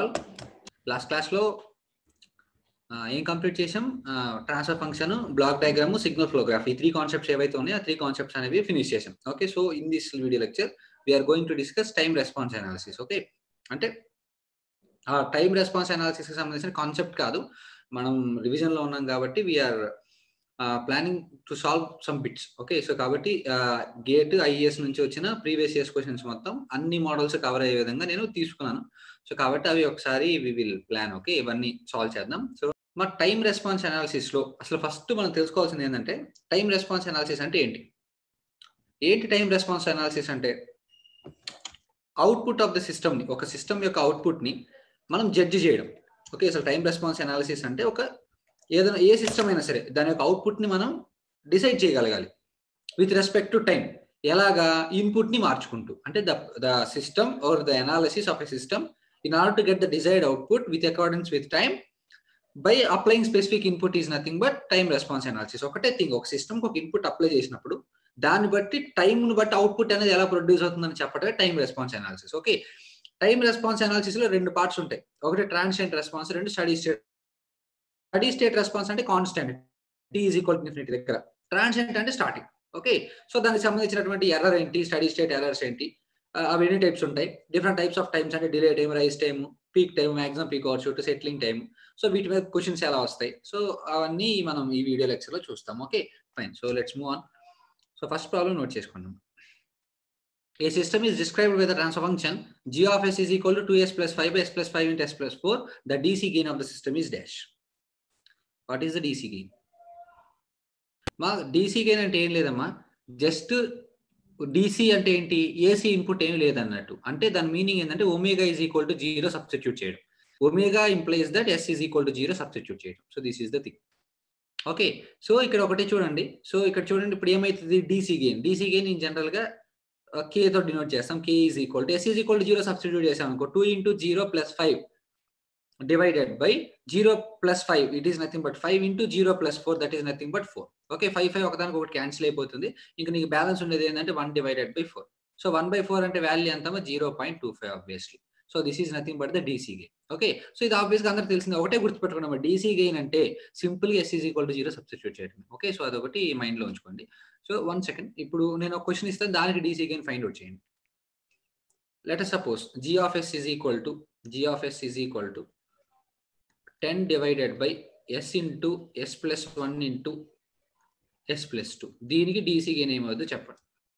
All last క్లాస్లో ఏం complete చేసాం transfer function block diagram signal flow graph ఈ త్రీ కాన్సెప్ట్స్ ఏవైతే ఉన్నాయో ఆ త్రీ కాన్సెప్ట్స్ అనేవి ఫినిష్ చేసాం okay so in this video lecture we're going to discuss time response analysis okay అంటే ఆ టైం రెస్పాన్స్ అనాలిసిస్ కి సంబంధించిన కాన్సెప్ట్ కాదు మనం రివిజన్ లో ఉన్నాం కాబట్టి we're planning to solve some bits okay so కాబట్టి గేట్ ఐఏఎస్ నుంచి వచ్చిన ప్రీవియస్ ఇయర్స్ క్వశ్చన్స్ మొత్తం అన్ని మోడల్స్ కవర్ అయ్యే విధంగా నేను తీసుకున్నాను సో కాబట్టి అవి ఒకసారి వి విల్ ప్లాన్ ఓకే ఇవన్నీ సాల్వ్ చేద్దాం సో మా టైం రెస్పాన్స్ అనాలిసిస్ లో అసలు ఫస్ట్ మనం తెలుసుకోవాల్సింది ఏంటంటే టైం రెస్పాన్స్ అనాలిసిస్ అంటే ఏంటి ఏంటి టైం రెస్పాన్స్ అనాలిసిస్ అంటే అవుట్పుట్ ఆఫ్ ద సిస్టమ్ ని ఒక సిస్టమ్ యొక్క అవుట్పుట్ ని మనం జడ్జి చేయడం ఓకే అసలు టైం రెస్పాన్స్ అనాలిసిస్ అంటే ఒక ఏదైనా ఏ సిస్టమ్ అయినా సరే దాని యొక్క అవుట్పుట్ ని మనం డిసైడ్ చేయగలగాలి విత్ రెస్పెక్ట్ టు టైం ఎలాగా ఇన్పుట్ ని మార్చుకుంటూ అంటే the the system or the analysis of a system in order to get the desired output with accordance with time by applying specific input is nothing but time response analysis ఒకటే thing ఒక system ఒక input apply చేసినప్పుడు దాన్ని బట్టి టైంను బట్టి output అనేది ఎలా produce అవుతుందని చెప్పడమే time response analysis okay time response analysis లో రెండు పార్ట్స్ ఉంటాయి ఒకటి ట్రాన్సియంట్ రెస్పాన్స్ రెండు steady state steady state response అంటే constant T is equal infinity దగ్గర ట్రాన్సియంట్ అంటే స్టార్టింగ్ ఓకే సో దానికి సంబంధించినటువంటి ఎర్రర్ ఏంటి స్టడీ స్టేట్ ఎర్రర్స్ ఏంటి అవి ఎన్ని టైప్స్ ఉంటాయి డిఫరెంట్ టైప్స్ ఆఫ్ టైమ్స్ అంటే delay time rise time peak time maximum peak over shoot settling time so వీటి మీద క్వశ్చన్స్ ఎలా వస్తాయి సో అవన్నీ మనం ఈ వీడియో లెక్చర్ లో చూస్తాం okay fine so let's move on so first problem note చేసుకుందాం A system is described with a transfer function g of s is equal to 2s plus 5 s plus 5 into s plus 4. The DC gain of the system is dash. What is the DC gain? మా DC gain అంటే ఏం లేదమ్మా just DC అంటే ఏంటి AC input ఏం లేదన్నట్టు అంటే దాని మీనింగ్ ఏంటంటే omega is equal to zero substitute చేయడం omega implies that s is equal to zero substitute చేయడం so this is the thing okay so ఇక్కడ ఒకటి చూడండి సో ఇక్కడ చూడండి ఇప్పుడు ఏమైతుంది DC gain DC gain in general గా కే తో డినోట్ చేస్తాం K is equal to s is equal to zero substitute చేసాం అనుకో two into zero plus five divided by zero plus five it is nothing but five into zero plus four that is nothing but four okay five five ఒకదానికి ఒకటి cancel అయిపోతుంది ఇంకా నీకు balance ఉండేది ఏంటంటే one divided by four so one by four అంటే value ఎంత zero point two five obviously so this is nothing but the DC gain okay so ఇది ఆబ్వియస్గా అందరికి తెలిసింది ఒకటే గుర్తుపెట్టుకున్నాం డీసీ గెయిన్ అంటే simple s is equal to zero substitute చేయడం ఓకే సో అదొకటి మైండ్ లో ఉంచుకోండి సో వన్ సెకండ్ ఇప్పుడు నేను ఒక క్వశ్చన్ ఇస్తాను దానికి డీసీ గెయిన్ ఫైండ్ అవుట్ చేయండి let suppose G of yes is equal to G of yes is equal to ten divided by s into yes plus one into yes plus two దీనికి డీసీ గెయిన్ ఏమవుతుందో చెప్పండి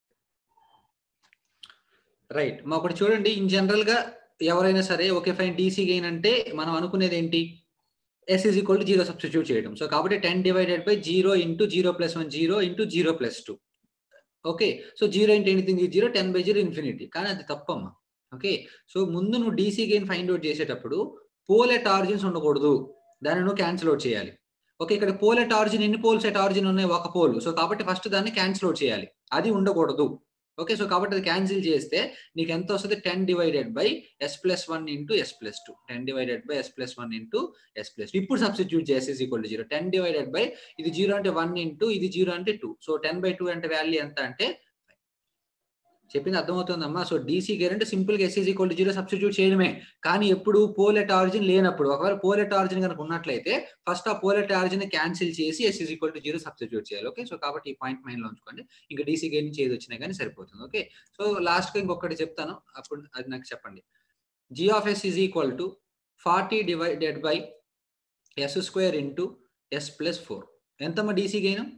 right మా ఒకటి చూడండి in general గా ఎవరైనా సరే ఓకే ఫైన్ డీసీ గెయిన్ అంటే మనం అనుకునేది ఏంటి s is equal to zero substitute చేయడం సో కాబట్టి ten divided by zero into zero plus one zero into zero plus two okay so zero into anything zero ten by zero infinity కానీ అది తప్పమ్మా okay so ముందు నువ్వు DC gain find out చేసేటప్పుడు pole at origins ఉండకూడదు దాన్ని నువ్వు cancel out చేయాలి ఓకే ఇక్కడ పోల్ ఎట్ ఆరిజిన్ ఎన్ని పోల్స్ ఎట్ ఆరిజిన్ ఉన్నాయి ఒక పోల్ సో కాబట్టి ఫస్ట్ దాన్ని క్యాన్సిల్ అవుట్ చేయాలి అది ఉండకూడదు ఓకే సో కాబట్టి అది క్యాన్సిల్ చేస్తే నీకు ఎంత వస్తుంది ten divided by yes plus one into yes plus two ten divided by yes plus one into yes plus two ఇప్పుడు సబ్స్టిట్యూట్ చేసి equal to zero ten divided by ఇది జీరో అంటే వన్ ఇంటూ ఇది zero అంటే two so ten by two అంటే value ఎంత అంటే చెప్పింది అర్థమవుతుందమ్మా సో డీసీ గేర్ అంటే సింపుల్ గా s is equal to zero substitute చేయడమే కానీ ఎప్పుడు పోలెట్ ఆరిజిన్ లేనప్పుడు ఒకవేళ పోలెట్ ఆరిజిన్ కనుక ఉన్నట్లయితే ఫస్ట్ ఆ పోలెట్ ఆరిజిన్ క్యాన్సిల్ చేసి s is equal to zero substitute చేయాలి ఓకే సో కాబట్టి ఈ పాయింట్ మైండ్ లో ఉంచుకోండి ఇంకా డీసీ గేర్ నుంచి ఏది వచ్చినా కానీ సరిపోతుంది ఓకే సో లాస్ట్ గా ఇంకొకటి చెప్తాను అప్పుడు అది నాకు చెప్పండి G of yes is equal to forty divided by yes square into yes plus four ఎంతమ్మా DC gain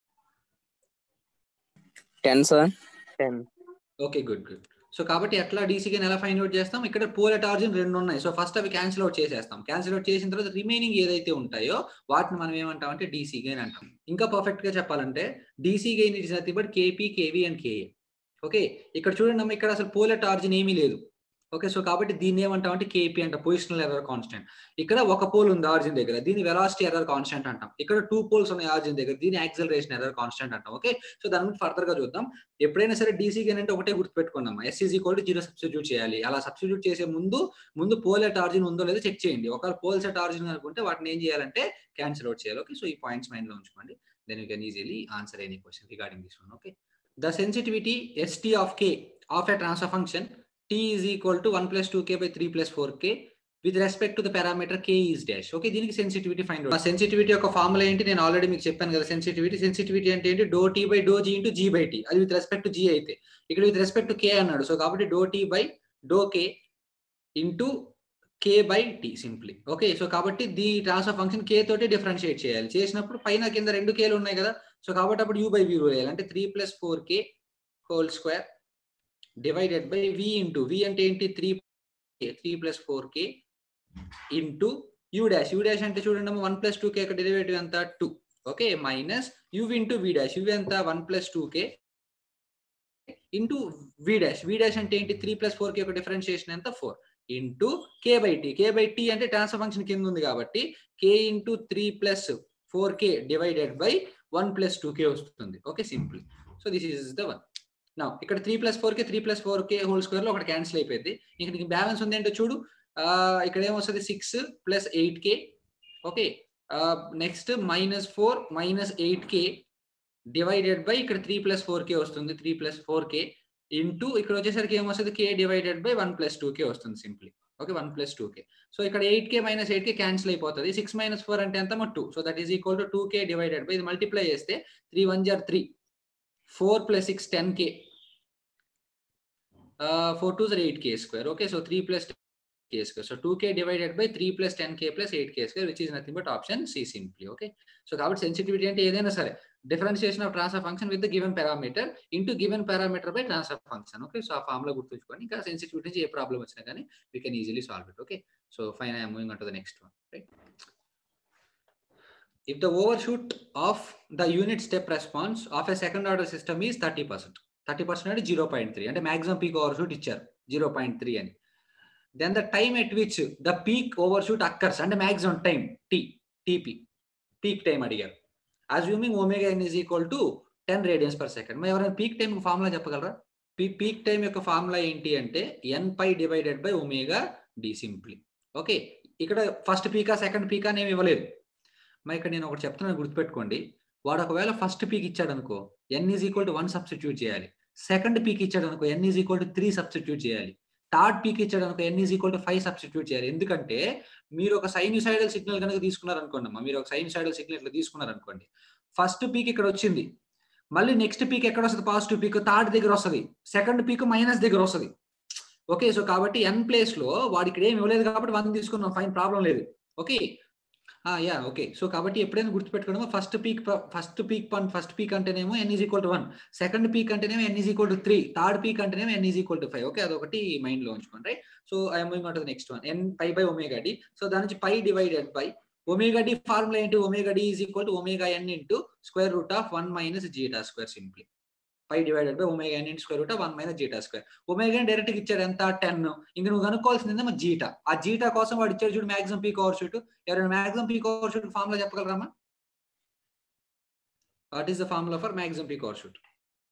ten sir ten okay good good so కాబట్టి ఎట్లా డీసీ గెయిన్ ఎలా ఫైండ్ అవుట్ చేస్తాం ఇక్కడ పోలెట్ ఆరిజిన్ రెండు ఉన్నాయి సో ఫస్ట్ అవి cancel out చేసేస్తాం క్యాన్సిల్ అవుట్ చేసిన తర్వాత రిమైనింగ్ ఏదైతే ఉంటాయో వాటిని మనం ఏమంటాం అంటే డీసీ గెయిన్ అంటాం ఇంకా పర్ఫెక్ట్ గా చెప్పాలంటే DC gain it is nothing but KP KV and KA okay ఇక్కడ చూడండి అమ్మ ఇక్కడ అసలు పోలెట్ ఆరిజిన్ ఏమీ లేదు ఓకే సో కాబట్టి దీన్ని ఏమంటాం అంటే కేపీ అంట పొజిషనల్ ఎర్రర్ కాన్స్టెంట్ ఇక్కడ ఒక పోల్ ఉంది ఆరిజిన్ దగ్గర దీని వెలాసిటీ ఎర్రర్ కాన్స్టెంట్ అంటాం ఇక్కడ టూ పోల్స్ ఉన్నాయి ఆరిజిన్ దగ్గర దీని యాక్సలరేషన్ ఎర్రర్ కాన్స్టెంట్ అంటాం ఓకే సో దాని గురించి ఫర్దర్ గా చూద్దాం ఎప్పుడైనా సరే డీసీ గెయిన్ అంటే ఒకటే గుర్తుపెట్టుకున్నాం s is equal to zero substitute చేయాలి అలా సబ్స్టిట్యూట్ చేసే ముందు ముందు పోల్ ఎట్ ఆరిజిన్ ఉందో లేదో చెక్ చేయండి ఒకవేళ పోల్ సెట్ ఆరిజిన్ అనుకుంటే వాటిని ఏం చేయాలంటే క్యాన్సిల్ అవుట్ చేయాలి ఓకే సో ఈ పాయింట్స్ మైండ్ లో ఉంచుకోండి then you can easily answer any question regarding this one okay the sensitivity ST of K of a transfer function t is equal to 1 plus 2k by 3 plus 4k with respect to the parameter K is dash okay దీనికి sensitivity find out sensitivity యొక్క formula ఏంటి నేను already మీకు చెప్పాను కదా sensitivity sensitivity అంటే ఏంటి do T by do G into G by T అది విత్ రెస్పెక్ట్ టు జీ అయితే ఇక్కడ విత్ రెస్పెక్ట్ టు కే అన్నాడు సో కాబట్టి do T by do K into K by T simply okay so కాబట్టి the transfer function K తోటి differentiate చేయాలి చేసినప్పుడు పైన కింద రెండు కేలు ఉన్నాయి కదా సో కాబట్టి అప్పుడు యూ బై వి రూల్ వేయాలి అంటే three plus four K whole square divided by v into v అంటే ఏంటి three three plus four K into u dash u dash అంటే చూడండి వన్ ప్లస్ టూ కే యొక్క డెరివేటివ్ ఎంత two okay minus u into v dash u ఎంత one plus two K into v dash v dash అంటే ఏంటి three plus four K యొక్క differentiation ఎంత four into K by T K by tea అంటే transfer function కింద ఉంది కాబట్టి K into three plus four K divided by one plus two K వస్తుంది okay simple so this is the one నా ఇక్కడ three plus four K three plus four K whole square లో ఒకటి cancel అయిపోయింది ఇక్కడ నీకు బ్యాలెన్స్ ఉంది ఏంటో చూడు ఇక్కడ ఏమొస్తుంది six plus eight K okay next minus four minus eight K divided by ఇక్కడ త్రీ ప్లస్ ఫోర్ కే వస్తుంది three plus four K into ఇక్కడ వచ్చేసరికి ఏమొస్తుంది K divided by one plus two K వస్తుంది simply okay one plus two K so ఇక్కడ eight K minus eight K cancel అయిపోతుంది six minus four అంటే ఎంత two so that is equal to two K divided by ఇది multiply చేస్తే three one జార్ three four plus six ten K four two జర్ eight K square okay so three plus k square. So 2k divided by 3 plus 10k plus 8k square, which is nothing but option C simply. Okay. So కాబట్టి sensitivity అంటే ఏదైనా సరే differentiation of transfer function with the given parameter into given parameter by transfer function. Okay. So ఆ formula గుర్తుంచుకొని ఇంకా sensitivity నుంచి ఏ problem వచ్చినా కానీ we can easily solve it. Okay. So fine, I am moving on to the next one. Right. If the overshoot of the unit step response of a second order system is 30%. 30% అంటే 0.3 అంటే maximum peak overshoot ఇచ్చారు 0.3 అని then the time at which the peak overshoot occurs and maximum time t tp peak time అడిగారు assuming omega N is equal to ten radians per second మరి ఎవరైనా peak time formula చెప్పగలరా peak time యొక్క formula ఏంటి అంటే n pi divided by omega d simply okay ఇక్కడ first పీకా second పీకా అని ఏమి ఇవ్వలేదు మరి ఇక్కడ నేను ఒకటి చెప్తున్నాను గుర్తుపెట్టుకోండి వాడు ఒకవేళ ఫస్ట్ పీక్ ఇచ్చాడు అనుకో n is equal to one substitute చేయాలి సెకండ్ పీక్ ఇచ్చాడు అనుకో n is equal to three substitute చేయాలి థర్డ్ పీక్ ఇచ్చాడు అనుకో n is equal to five substitute చేయాలి ఎందుకంటే మీరు ఒక సైన్యూసైడల్ సిగ్నల్ కనుక తీసుకున్నారు అనుకోండి అమ్మా మీరు ఒక సైన్యూసైడల్ సిగ్నల్ ఇట్లా తీసుకున్నారు అనుకోండి ఫస్ట్ పీక్ ఇక్కడ వచ్చింది మళ్ళీ నెక్స్ట్ పీక్ ఎక్కడ వస్తుంది పాజిటివ్ పీక్ థర్డ్ దగ్గర వస్తుంది సెకండ్ పీక్ మైనస్ దగ్గర వస్తుంది ఓకే సో కాబట్టి ఎన్ ప్లేస్ లో వాడు ఇక్కడ ఏమి ఇవ్వలేదు కాబట్టి వన్ తీసుకున్నాం ఫైన్ ప్రాబ్లం లేదు ఓకే యా ఓకే సో కాబట్టి ఎప్పుడైనా గుర్తుపెట్టుకోవడం ఫస్ట్ పీక్ ఫస్ట్ పీక్ పన్ ఫస్ట్ పీక్ అంటేనేమో n is equal to one second peak అంటేనేమో n is equal to three third peak అంటేనేమో n is equal to five okay అదొకటి mind లో ఉంచుకోండి right so I'm moving on to next one n pi by omega D so దాని నుంచి pi divided by omega d formula ఏంటి omega d is equal to omega N into square root of one minus zeta square simply pi divided by omega N into square root of one minus zeta square omega direct గా ఇచ్చాడు ఎంత ten ఇంకా నువ్వు కనుక్కోవాల్సింది మా zeta ఆ zeta కోసం వాడు ఇచ్చాడు చూడు మాక్సిమం పీక్ ఓవర్ షూట్ ఎవరైనా maximum peak over shoot formula చెప్పగలరామా what is the formula for maximum peak over shoot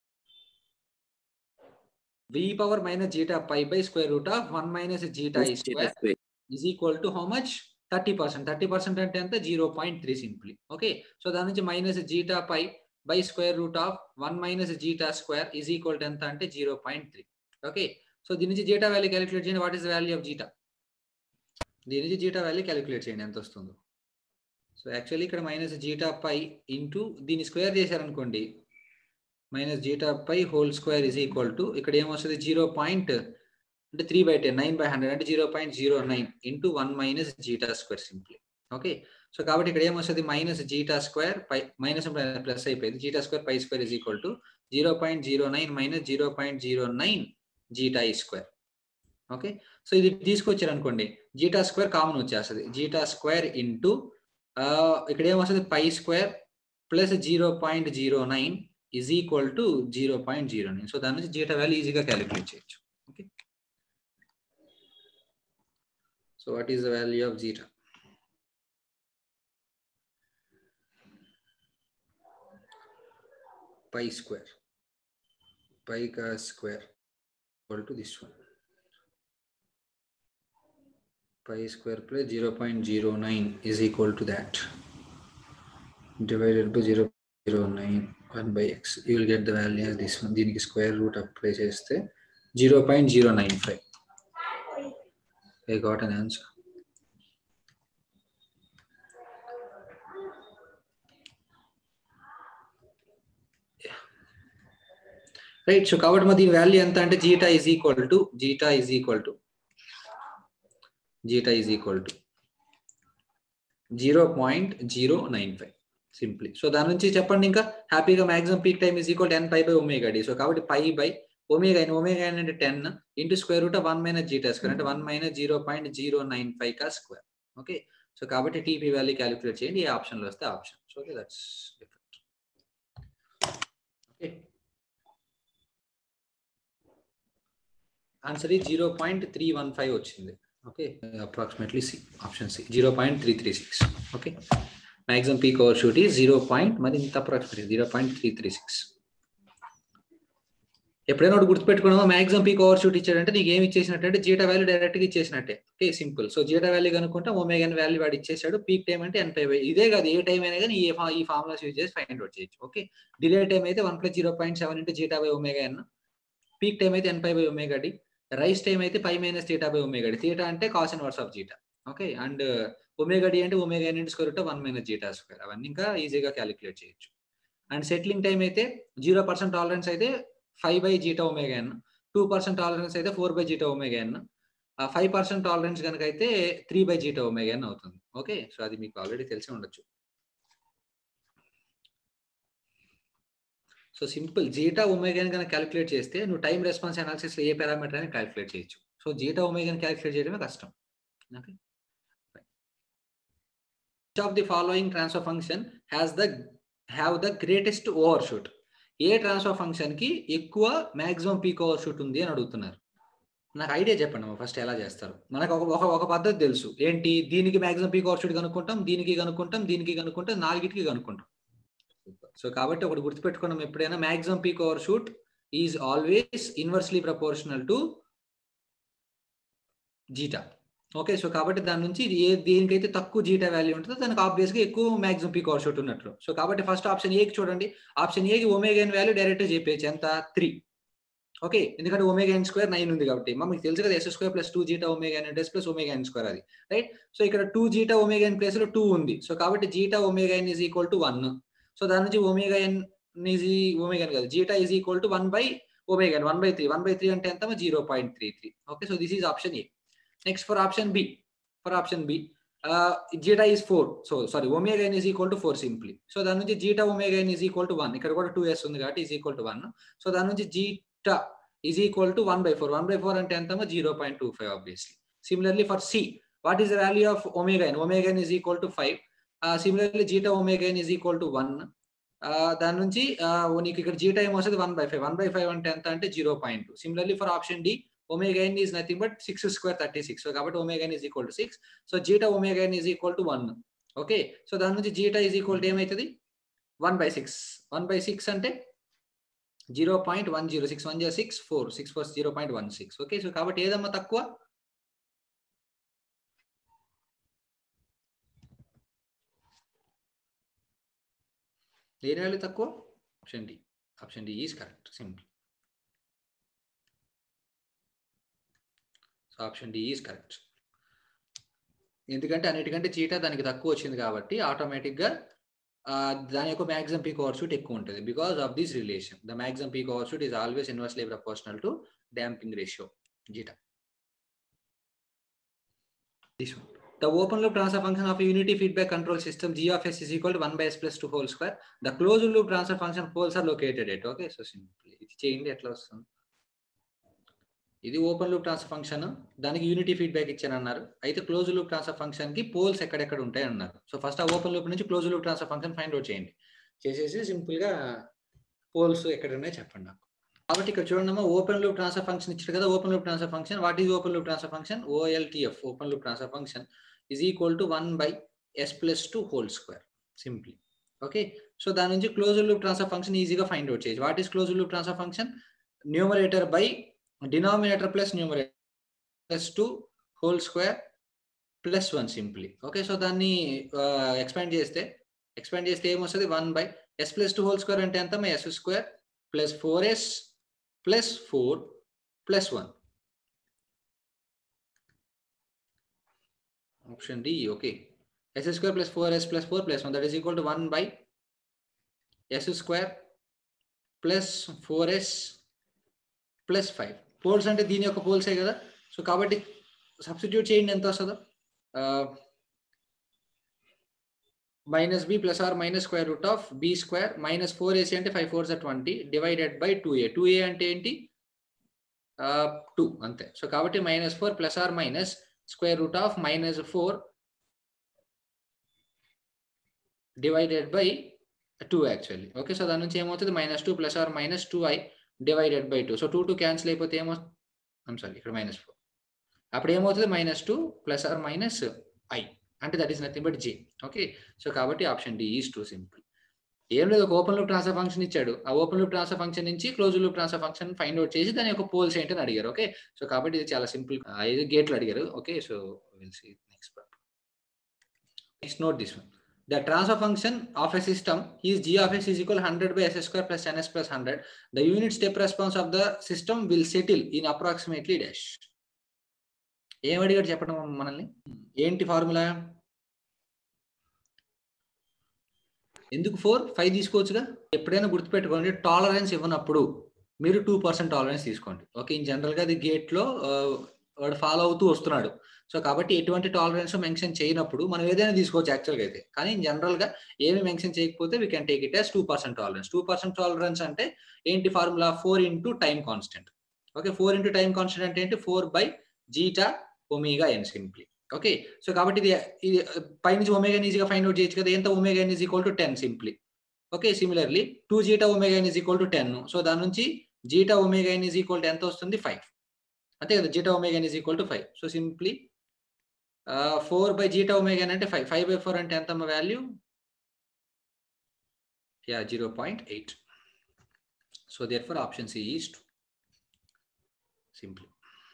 v power minus zeta pi by square root of 1 minus zeta is square is equal to how much 30%. 30% అంటే ఎంత 0.3 simply okay so దాని నుంచి minus zeta pi by square root of one minus zeta square is equal to ఎంత అంటే zero point three okay so దీని నుంచి zeta value calculate చేయండి what is the value of zeta దీని నుంచి zeta value calculate చేయండి ఎంత వస్తుందో సో యాక్చువల్లీ ఇక్కడ మైనస్ జీటా పై ఇంటూ దీన్ని స్క్వేర్ చేశారనుకోండి minus zeta pi whole square is equal to ఇక్కడ ఏమొస్తుంది జీరో పాయింట్ అంటే three by ten nine by hundred అంటే zero point zero nine into one minus zeta square simply okay so కాబట్టి ఇక్కడ ఏమొస్తుంది minus zeta square pi minus plus అయిపోయింది zeta square pi square is equal to zero point zero nine minus zero point zero nine zeta ఈ square okay so ఇది తీసుకొచ్చారు అనుకోండి zeta square common వచ్చేస్తుంది zeta square into ఇక్కడ ఏమొస్తుంది pi square plus zero point zero nine is equal to zero point zero nine so దాని నుంచి zeta value ఈజీగా క్యాలిక్యులేట్ చేయొచ్చు okay so what is the value of zeta pi square pi cos square equal to this one pi square plus 0.09 is equal to that divided by 0.09 1 by x you will get the value as this one దీనికి square root apply చేస్తే 0.095 I got an answer right so కాబట్టి మరి దీని వాల్యూ ఎంత అంటే zeta is equal to zeta is equal to zeta is equal to zero point zero nine five simply so దాని నుంచి చెప్పండి ఇంకా హ్యాపీగా maximum peak time is equal ten pi by omega D so కాబట్టి పై బై ఒమేగా అయిన omega అయిన అంటే ten into square root one minus zeta square అంటే one minus zero point zero nine five కా స్క్వేర్ ఓకే సో కాబట్టి TP value calculate చేయండి ఏ ఆప్షన్లో వస్తే option so okay that's different okay answer ఈ zero point three one five వచ్చింది okay approximately C option C zero point three three six okay maximum peak over overshoot ఈ zero point మరి ఇంత approximate zero point three three six ఎప్పుడైనా ఒకటి గుర్తుపెట్టుకున్నామా maximum peak over overshoot ఇచ్చాడంటే నీకు ఏమి ఇచ్చేసినట్టు అంటే జీటా వాల్యూ డైరెక్ట్ గా ఇచ్చేసినట్టే okay simple so zeta value కనుకుంటే ఒమేగన్ వాల్యూ వాడు ఇచ్చేసాడు పీక్ టైం అంటే ఎనభై ఇదే కాదు ఏ టైం అయినా కానీ ఏ ఈ ఫార్ములాస్ యూజ్ చేసి ఫైండ్ అవుట్ చేయొచ్చు ఓకే డిలే టైం అయితే one plus zero point seven into zeta by omega N peak time అయితే ఎనభై by omega D rise time అయితే pi minus theta by omega D theta అంటే cos inverse of zeta okay and omega D అంటే omega ఎన్ into square root one minus zeta square అవన్నీ ఇంకా ఈజీగా calculate చేయొచ్చు and settling time అయితే zero percent tolerance అయితే five by zeta omega N two percent tolerance అయితే four by zeta omega N five percent tolerance కనుక అయితే three by zeta omega N అవుతుంది ఓకే సో అది మీకు ఆల్రెడీ తెలిసి ఉండొచ్చు సో సింపుల్ జీటా ఒమేగాని కనుక క్యాలిక్యులేట్ చేస్తే నువ్వు టైం రెస్పాన్స్ అనాలిసిస్ ఏ పారామీటర్ అని క్యాలిక్యులేట్ చేయొచ్చు సో జీటా ఒమేగాని క్యాలిక్యులేట్ చేయడమే కష్టం okay of the following transfer function has the have the greatest overshoot ఏ ట్రాన్స్ఫర్ ఫంక్షన్ కి ఎక్కువ మాక్సిమం పీక్ ఓవర్ షూట్ ఉంది అని అడుగుతున్నారు నాకు ఐడియా చెప్పండి ఫస్ట్ ఎలా చేస్తారు మనకు ఒక ఒక ఒక పద్ధతి తెలుసు ఏంటి దీనికి మాక్సిమం పీక్ ఓవర్ షూట్ కనుక్కుంటాం దీనికి కనుక్కుంటాం దీనికి కనుక్కుంటాం నాలుగిటికి కనుక్కుంటాం సో కాబట్టి ఒకటి గుర్తుపెట్టుకున్నాం ఎప్పుడైనా maximum peak over overshoot is always inversely proportional to zeta okay so కాబట్టి దాని నుంచి ఏ దేనికైతే తక్కువ జీటా వాల్యూ ఉంటుందో దానికి ఆబ్వియస్ గా ఎక్కువ మాక్సిమం పీక్ ఓవర్ షూట్ ఉన్నట్లు సో కాబట్టి ఫస్ట్ ఆప్షన్ ఏకి చూడండి ఆప్షన్ ఏకి ఒమేగాన్ వాల్యూ డైరెక్ట్ చెప్పేయచ్చు ఎంత త్రీ ఓకే ఎందుకంటే ఒమేగా ఎన్ స్క్వేర్ నైన్ ఉంది కాబట్టి మీకు తెలుసు కదా S square plus two zeta omega N S plus omega ఎన్ స్క్వేర్ అది రైట్ సో ఇక్కడ టూ జీటా ఒమేగా ఎన్ ప్లేస్ లో టూ ఉంది సో కాబట్టి zeta omega N is equal to one so దాని నుంచి ఒమేగా ఎన్ ఈజ్ ఒమేగా కాదు zeta is equal to one by omega one by three one by three అంటే ఎంత zero point three three okay so this is option A next for option B for option B zeta is four so sorry omega N is equal to four simply so దాని నుంచి zeta omega N is equal to one ఇక్కడ కూడా two S ఉంది కాబట్టి is equal to one so దాని నుంచి zeta is equal to one by four one by four అంటే ఎంతమో zero point two five obviously similarly for C what is the value of omega N omega N is equal to five similarly zeta omega N is equal to one దాని నుంచి నీకు ఇక్కడ zeta ఏం వస్తుంది one by five one by five అంటే ఎంత అంటే zero point two similarly for option D omega N is nothing but six square thirty six so కాబట్టి omega N is equal to six so zeta omega N is equal to one okay so దాని నుంచి zeta is equal to ఏమవుతుంది one by six one by six అంటే zero point one zero six one zero six four six four zero point one six okay so కాబట్టి ఏదమ్మా తక్కువ దేని value తక్కువ option D option D is correct simple so option D is correct ఎందుకంటే అన్నిటికంటే చీటా దానికి తక్కువ వచ్చింది కాబట్టి ఆటోమేటిక్గా దాని యొక్క మ్యాక్సిమం పీక్ ఓవర్ షూట్ ఎక్కువ ఉంటుంది because of this relation the maximum peak over overshoot is always inversely proportional to damping ratio zeta this one The open loop transfer function of a unity feedback control system g of s is equal to 1 by s plus 2 whole square. The closed loop transfer function poles are located at. Okay, so simply ఇది చేయండి ఎట్లా వస్తుంది ఇది open loop transfer function దానికి unity feedback ఇచ్చాను అన్నారు అయితే close loop transfer function కి పోల్స్ ఎక్కడెక్కడ ఉంటాయి అన్నారు సో ఫస్ట్ ఆ ఓపెన్ లూప్ నుంచి close loop transfer function find out చేయండి చేసేసి సింపుల్ గా పోల్స్ ఎక్కడ ఉన్నాయో చెప్పండి నాకు కాబట్టి ఇక్కడ చూడండి ఓపెన్ లూప్ ట్రాన్స్ఫర్ ఫంక్షన్ ఇచ్చారు కదా open loop transfer function what is open loop transfer function OLTF open loop transfer function is equal to one by yes plus two whole square simply okay so దాని నుంచి close loop transfer function ఈజీగా find out చేయొచ్చు what is close loop transfer function numerator by denominator plus numerator plus two whole square plus one simply okay so దాన్ని expand చేస్తే expand చేస్తే ఏమొస్తుంది one by yes plus two whole square అంటే ఎంత S square plus four S plus four plus one option D, okay. s square plus 4s plus 4 plus 1 that is equal to 1 by s square plus 4s plus five poles అంటే దీని యొక్క పోల్సే కదా so కాబట్టి substitute చేయండి ఎంత వస్తుందో minus B plus or minus square root of B square minus four AC అంటే five four twenty divided by two A two A అంటే ఏంటి టూ అంతే సో కాబట్టి minus four plus or minus square root of minus four divided by two actually okay so దాని నుంచి ఏమవుతుంది minus two plus or minus two I divided by two so two two cancel అయిపోతే ఏమో I'm sorry ఇక్కడ minus four అప్పుడు ఏమవుతుంది minus two plus or minus I అంటే that is nothing but J okay so కాబట్టి option D is true simple ఏం లేదు ఒక ఓపెన్ లూప్ ట్రాన్స్ఫర్ ఫంక్షన్ ఇచ్చాడు ఆ ఓపెన్ లూప్ ట్రాన్స్ఫర్ ఫంక్షన్ నుంచి close loop transfer function find out చేసి దాని యొక్క పోల్స్ ఏంటని అడిగారు ఓకే సో కాబట్టి ఇది చాలా సింపుల్ ఐదు గేట్లు అడిగారు okay so will see next next note this one the transfer function of a system is g of x is equal 100 by s square plus ns plus 100 the unit step response of the system will settle in approximately dash ఏం అడిగాడు చెప్పడం మనల్ని ఏంటి formula ఎందుకు four five తీసుకోవచ్చుగా ఎప్పుడైనా గుర్తుపెట్టుకోండి tolerance ఇవ్వనప్పుడు మీరు టూ పర్సెంట్ టాలరెన్స్ తీసుకోండి ఓకే ఇన్ జనరల్గా అది గేట్లో వాడు ఫాలో అవుతూ వస్తున్నాడు సో కాబట్టి ఎటువంటి టాలరెన్స్ మెన్షన్ చేయనప్పుడు మనం ఏదైనా తీసుకోవచ్చు యాక్చువల్గా అయితే కానీ జనరల్గా ఏమి మెన్షన్ చేయకపోతే we can take it as two percent tolerance two percent tolerance అంటే ఏంటి formula four into time constant okay four into time constant అంటే ఏంటి four by zeta omega N simply okay so కాబట్టి ఇది ఇది పైనుంచి ఒమేగా ఈజీగా ఫైండ్ అవుట్ చేయొచ్చు కదా ఎంత omega N is equal to ten simply okay similarly two zeta omega N is equal to ten so దాని నుంచి zeta omega N is equal to ఎంత వస్తుంది ఫైవ్ అంతే కదా zeta omega N is equal to five so simply four by zeta omega అంటే five five by four అంటే ఎంత value yeah zero point eight so therefore option C is to simply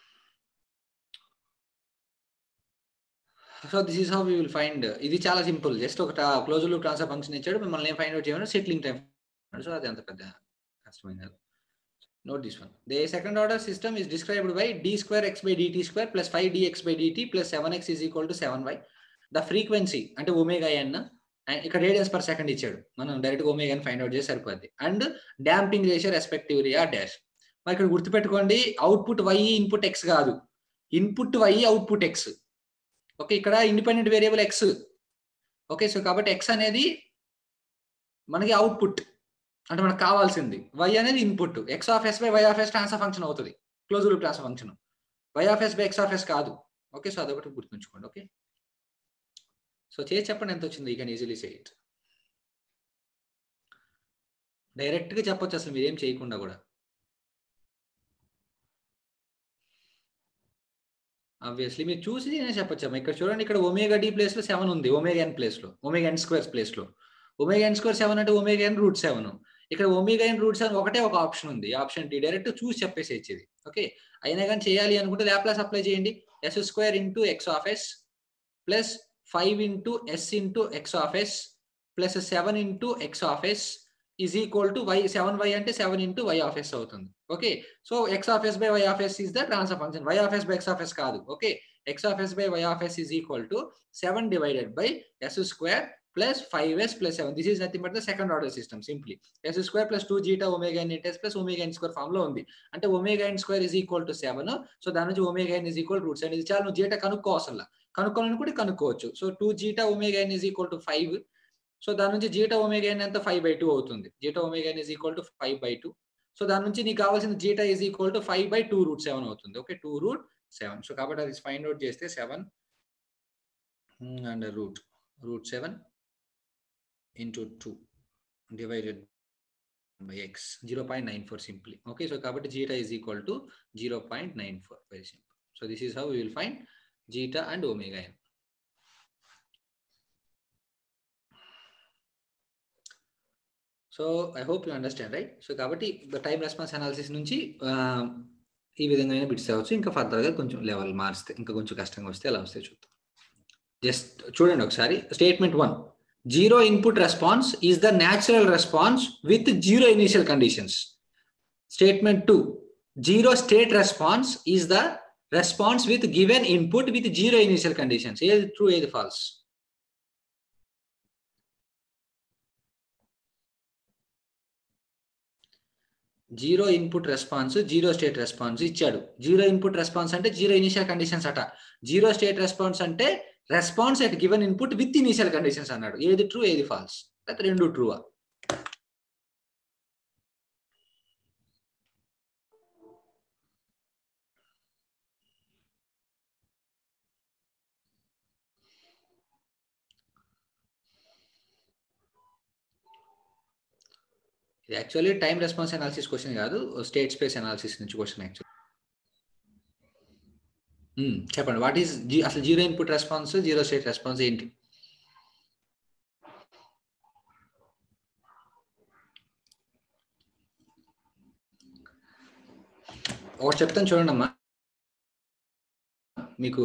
so this is how we will find ఇది చాలా simple just ఒక close loop transfer function ఇచ్చాడు మిమ్మల్ని ఏం find out చేయమని settling time so అది అంత పెద్ద కష్టమైంది కాదు note this one the second order system is described by d square x by dt square plus 5 dx by dt plus 7x is equal to 7y the frequency అంటే omega n ఇక్కడ radians per second ఇచ్చాడు మనం direct omega n find out చేసి సరిపోద్ది and damping ratio respectively ఆ dash మరి ఇక్కడ గుర్తుపెట్టుకోండి అవుట్పుట్ వై ఇన్పుట్ ఎక్స్ కాదు input y output x okay ఇక్కడ independent variable x okay so కాబట్టి ఎక్స్ అనేది మనకి అవుట్పుట్ అంటే మనకు కావాల్సింది వై అనేది input x of yes by y of s transfer function అవుతుంది close loop transfer function y of yes by x of s కాదు ఓకే సో అదొకటి గుర్తుంచుకోండి ఓకే సో చేసి చెప్పండి ఎంత వచ్చింది ఈ can easily say it direct గా చెప్పొచ్చు అసలు మీరేం చేయకుండా కూడా ఆబ్వియస్లీ మీరు చూసి నేనే చెప్పొచ్చు ఇక్కడ చూడండి ఇక్కడ ఒమేగా డి ప్లేస్ లో సెవెన్ ఉంది ఒమేగా ఎన్ ప్లేస్ లో ఒమేగా ఎన్ స్క్వేర్స్ ప్లేస్ లో ఒమేగా ఎన్ స్క్వేర్ సెవెన్ అంటే ఒమేగా ఎన్ రూట్ సెవెన్ ఇక్కడ ఒమేగా ఎన్ రూట్ సెవెన్ ఒకటే ఒక ఆప్షన్ ఉంది ఆప్షన్ డి డైరెక్ట్ చూసి చెప్పేసి ఇచ్చేది ఓకే అయినా కానీ చేయాలి అనుకుంటే ల్యాప్లాస్ అప్లై చేయండి s square into x of s plus five into s into x of s plus seven into x of yes is equal to y seven y అంటే seven into y of s అవుతుంది okay so x of yes by y of s is the transfer function y of yes by x of s కాదు okay x of yes by y of yes is equal to seven divided by yes square plus 5s plus 7 this is nothing but the second order system simply s square plus 2 zeta omega n s plus omega n square form లో ఉంది అంటే omega n square is equal to seven so దాని నుంచి omega n is equal root seven ఇది చాలా నువ్వు zeta కనుక్కోవసల్లా కనుక్కోవాలని కూడా కనుక్కోవచ్చు so two zeta omega n is equal to five so దాని నుంచి జీటా ఒమేగా n ఎంత ఫైవ్ బై టూ అవుతుంది zeta omega n is equal to five by two so దాని నుంచి నీకు కావాల్సిన zeta is equal to five by two root seven అవుతుంది okay two root seven so కాబట్టి అది ఫైండ్ అవుట్ చేస్తే seven and root root seven into 2 divided by x 0.94 simply okay so kabatti zeta is equal to 0.94 very simple so this is how we will find zeta and omega n so I hope you understand right so కాబట్టి time response analysis నుంచి ఈ విధంగా bits అవ్వచ్చు ఇంకా ఫర్దర్గా కొంచెం level మారిస్తే ఇంకా కొంచెం కష్టంగా వస్తే అలా వస్తే చూద్దాం జస్ట్ చూడండి ఒకసారి statement one zero input response is the natural response with zero initial conditions. Statement 2 zero state response is the response with given input with zero initial conditions. Is true, is false? Zero input response zero state response ఇచ్చాడు zero input response అంటే zero initial conditions అట zero state response అంటే response at given input with initial conditions అన్నాడు ఏది true ఏది false లేకపోతే రెండు ట్రూవా ఇది actually time response analysis question కాదు స్టేట్ స్పేస్ అనాలిసిస్ నుంచి క్వశ్చన్ యాక్చువల్ చెప్పండి వాట్ ఈస్ అసలు zero input response zero state response ఏంటి ఒకటి చెప్తాను చూడండి అమ్మా మీకు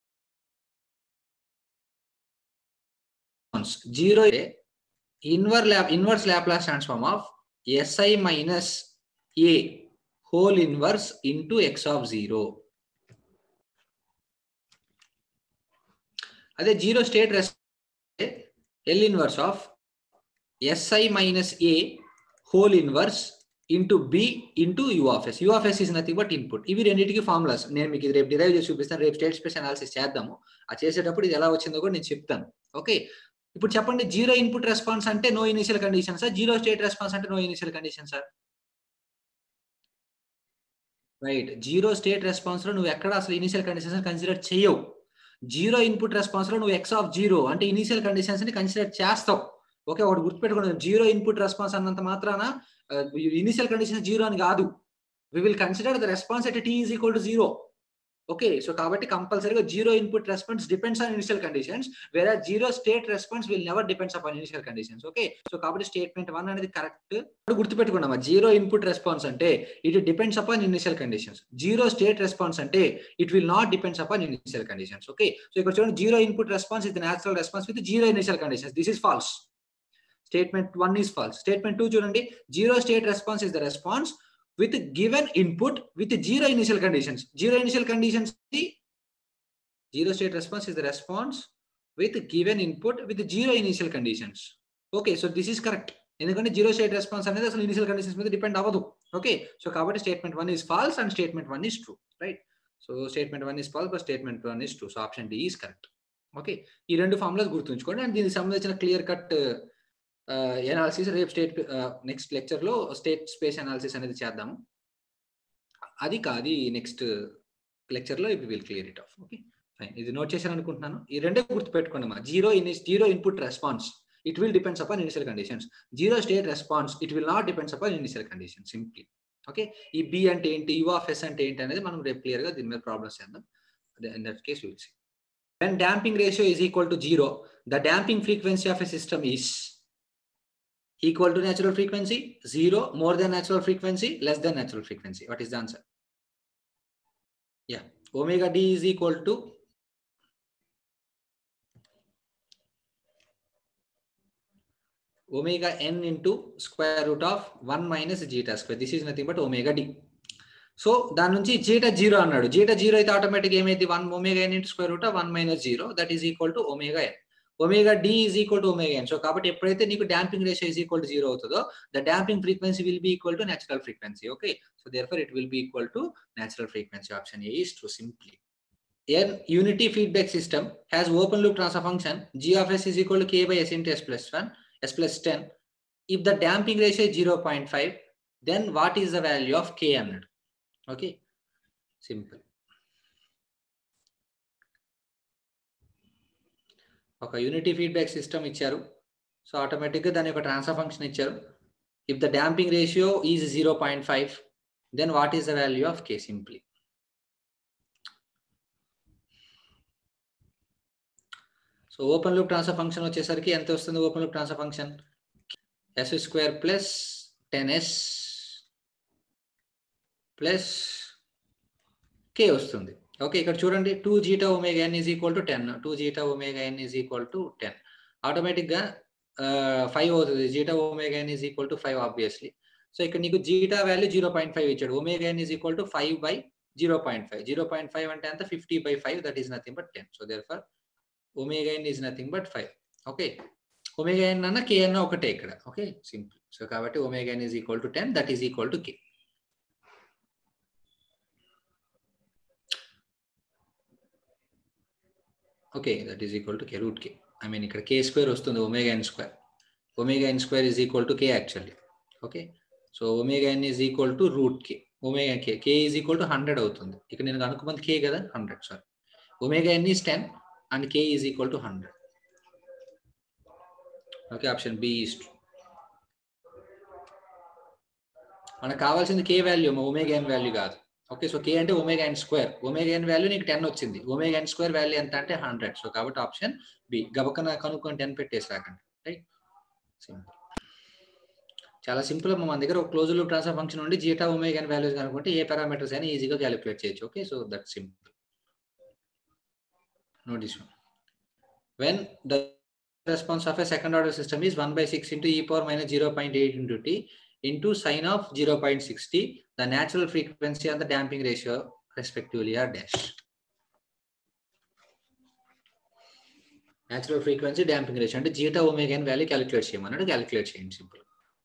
జీరో ఇన్వర్ lap inverse Laplace transform of s I minus A whole inverse into x of zero అదే జీరో స్టేట్ రెస్ L inverse of s I minus A whole inverse into B into u of s u of s is nothing but input ఇవి రెండింటికి formulas నేను మీకు ఇది రేపు derive చేసి చూపిస్తాను రేపు స్టేట్ స్పేస్ అనాలిసిస్ చేద్దాము ఆ చేసేటప్పుడు ఇది ఎలా వచ్చిందో కూడా నేను చెప్తాను ఓకే ఇప్పుడు చెప్పండి జీరో ఇన్పుట్ రెస్పాన్స్ అంటే no initial conditions zero state response అంటే no initial condition sir right zero state response లో నువ్వు ఎక్కడ అసలు ఇనిషియల్ కండిషన్స్ కన్సిడర్ చేయవు జీరో ఇన్పుట్ రెస్పాన్స్ లో నువ్వు ఎక్స్ ఆఫ్ జీరో అంటే ఇనిషియల్ కండిషన్స్ ని కన్సిడర్ చేస్తావు ఓకే ఒకటి గుర్తుపెట్టుకోండి జీరో ఇన్పుట్ రెస్పాన్స్ అన్నంత మాత్రాన ఇనిషియల్ కండిషన్స్ జీరో అని కాదు we will consider the response at t is equal to zero okay so కాబట్టి కంపల్సరీగా zero input response depends on initial conditions వేరే zero state response will never depends upon initial conditions okay so కాబట్టి statement one అనేది correct గుర్తుపెట్టుకున్నామా zero input response అంటే it depends upon initial conditions zero state response అంటే it will not depends upon initial conditions okay so ఇక్కడ చూడండి zero input response is natural response with zero initial conditions this is false statement one is false statement two చూడండి zero state response is the response with given input with zero initial conditions. Zero initial conditions, zero state response is the response with given input with zero initial conditions. Okay, so this is correct. ఎందుకంటే zero state response అనేది అసలు initial conditions మీద depend అవ్వదు okay so కాబట్టి statement one is false and statement one is true right so statement one is false but statement one is true so option D is correct okay ఈ రెండు formulas గుర్తుంచుకోండి and దీనికి సంబంధించిన clear cut analysis రేపు state next lecture లో state space analysis అనేది చేద్దాము అది కాదు నెక్స్ట్ లెక్చర్ లో ఇవి will clear it off okay fine ఇది నోట్ చేశాను అనుకుంటున్నాను ఈ రెండే గుర్తుపెట్టుకోండి అమ్మా zero in zero input response it will depends upon initial conditions zero state response it will not depends upon initial condition simply okay ఈ బి అంటే ఏంటి యూ ఆఫ్ ఎస్ అంటే ఏంటి అనేది మనం రేపు క్లియర్ గా దీని మీద ప్రాబ్లమ్స్ చేద్దాం in that case will see when damping ratio is equal to zero the damping frequency of a system is equal to natural frequency, zero, more than natural frequency, less than natural frequency. What is the answer? Yeah, omega d is equal to omega n into square root of 1 minus zeta square. This is nothing but omega d. So దాని నుంచి zeta zero అన్నాడు zeta zero అయితే automatic ఏమైంది one omega N into square root one minus zero that is equal to omega N omega d is equal to omega n so కాబట్టి ఎప్పుడైతే నీకు damping ratio is equal to zero అవుతుందో the damping frequency will be equal to natural frequency okay so therefore it will be equal to natural frequency option A is to simply An unity feedback system has open loop transfer function g of s is equal to k by s into s plus 1, s plus 10. If the damping ratio is 0.5, then what is the value of k అన్నాడు okay simple ఒక unity feedback system ఇచ్చారు so ఆటోమేటిక్గా దాని యొక్క transfer function ఇచ్చారు if the damping ratio is zero point five then what is the value of k simply so open loop transfer function వచ్చేసరికి ఎంత వస్తుంది open loop transfer function s square plus ten s plus k వస్తుంది okay ఇక్కడ చూడండి two zeta omega N is equal to ten two zeta omega N is equal to ten ఆటోమేటిక్గా five అవుతుంది zeta omega N is equal to five obviously so ఇక్కడ నీకు zeta value zero point five ఇచ్చాడు omega N is equal to five by zero point five zero point five అంటే అంత fifty by five that is nothing but ten so therefore omega N is nothing but five okay omega n అన్న k అన్న ఒకటే ఇక్కడ okay simple so కాబట్టి omega N is equal to ten that is equal to k okay that is equal to k root k I mean ఇక్కడ k square వస్తుంది omega N square omega N square is equal to k actually okay so omega N is equal to root k omega k k is equal to hundred అవుతుంది ఇక్కడ నేను కనుక్కున్నది k కదా hundred sorry omega N is ten and k is equal to hundred okay option B is true మనకు కావాల్సింది k value omega ఎన్ value కాదు okay so k అంటే omega ఎన్ square omega ఎన్ value నీకు టెన్ వచ్చింది ఒమేగా ఎన్ square value ఎంత అంటే hundred so కాబట్టి option B గబకన కనుక్కొని టెన్ పెట్టేసి రాకండి రైట్ సింపుల్ చాలా సింపుల్ మన దగ్గర ఒక క్లోజ్ లూప్ ట్రాన్స్ఫర్ ఫంక్షన్ ఉండి జీటా ఒమేగా ఎన్ వాల్యూస్ కనుక్కుంటే ఏ పారామీటర్స్ అయినా ఈజీగా క్యాలిక్యులేట్ చేయొచ్చు okay so that simple note this one when the response of a second order system is 1 by 6 into e power minus 0.8 into t into sine of 0.60 the natural frequency and the damping ratio respectively are dash natural frequency damping ratio అంటే zeta omega ఎన్ value calculate చేయమన్నాడు calculate చేయండి simple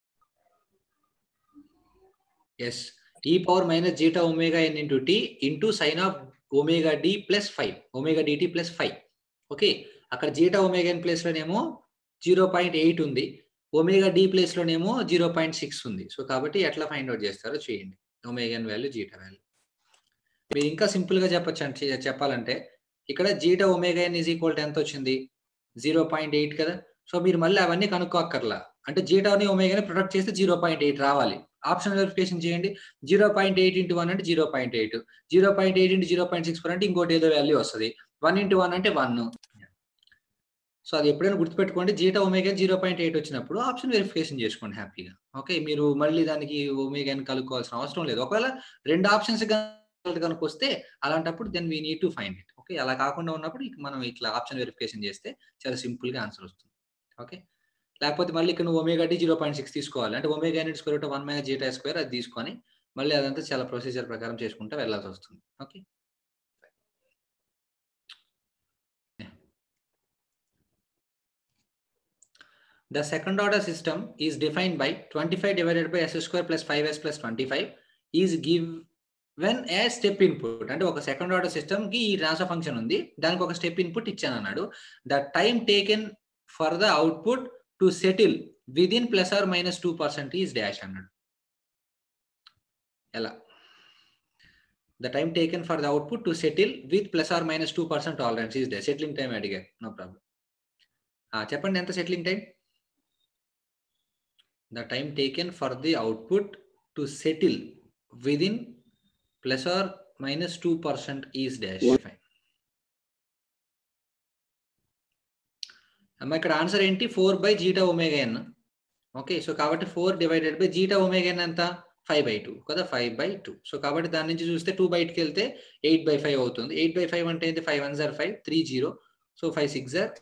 s e power minus zeta omega N into t into sine of omega d plus five omega d t plus five okay అక్కడ zeta omega ఎన్ place లోనేమో zero point eight ఉంది omega d place లోనేమో zero point six ఉంది so కాబట్టి ఎట్లా find out చేస్తారో చేయండి omega ఎన్ value zeta value మీరు ఇంకా సింపుల్ గా చెప్పచ్చు అంటే చెప్పాలంటే ఇక్కడ zeta omega N is equal to ఎంత వచ్చింది జీరో పాయింట్ ఎయిట్ కదా సో మీరు మళ్ళీ అవన్నీ కనుక్కోక్కర్లా అంటే జీటాని ఒమేగాని ప్రొడక్ట్ చేస్తే జీరో పాయింట్ ఎయిట్ రావాలి ఆప్షన్ వెరిఫికేషన్ చేయండి zero point eight into one అంటే zero point eight zero point eight into zero point six four అంటే ఇంకోటి ఏదో వాల్యూ వస్తుంది వన్ ఇంటూ వన్ అంటే వన్ సో అది ఎప్పుడైనా గుర్తుపెట్టుకోండి zeta omega zero point eight వచ్చినప్పుడు ఆప్షన్ వెరిఫికేషన్ చేసుకోండి హ్యాపీగా ఓకే మీరు మళ్ళీ దానికి ఒమేగాని కలుపుకోవాల్సిన అవసరం లేదు ఒకవేళ రెండు ఆప్షన్స్ కనుక వస్తే అలాంటప్పుడు then we need to find it okay అలా కాకుండా ఉన్నప్పుడు ఇక మనం ఇట్లా ఆప్షన్ వెరిఫికేషన్ చేస్తే చాలా సింపుల్ గా ఆన్సర్ వస్తుంది ఓకే లేకపోతే మళ్ళీ ఇక్కడ నువ్వు omega d zero point six తీసుకోవాలి అంటే ఒమేగా ఎన్ square root one minus zeta square అది తీసుకొని మళ్ళీ అదంతా చాలా ప్రొసీజర్ ప్రకారం చేసుకుంటూ వెళ్ళాల్సి వస్తుంది okay The second order system is defined by 25 divided by s square plus 5s plus 25 is given as step input అంటే ఒక సెకండ్ ఆర్డర్ సిస్టమ్ కి ఈ ట్రాన్స్ఫర్ ఫంక్షన్ ఉంది దానికి ఒక స్టెప్ ఇన్పుట్ ఇచ్చాను అన్నాడు the time taken for the output to settle within plus or minus two percent is dash అన్నాడు ఎలా the time taken for the output to settle with plus or minus two percent tolerance is the settling time అడిగారు no problem చెప్పండి ఎంత settling time the time taken for the output to settle within plus or minus 2% is dash. Fine. అమ్మ ఇక్కడ answer ఏంటి four by zeta omega n okay so కాబట్టి four divided by zeta omega n ఎంత five by two కదా five by two so కాబట్టి దాని నుంచి చూస్తే టూ బయటకి వెళ్తే ఎయిట్ బై ఫైవ్ అవుతుంది ఎయిట్ బై ఫైవ్ అంటే ఏంటి ఫైవ్ వన్ జార్ five three zero so five six జార్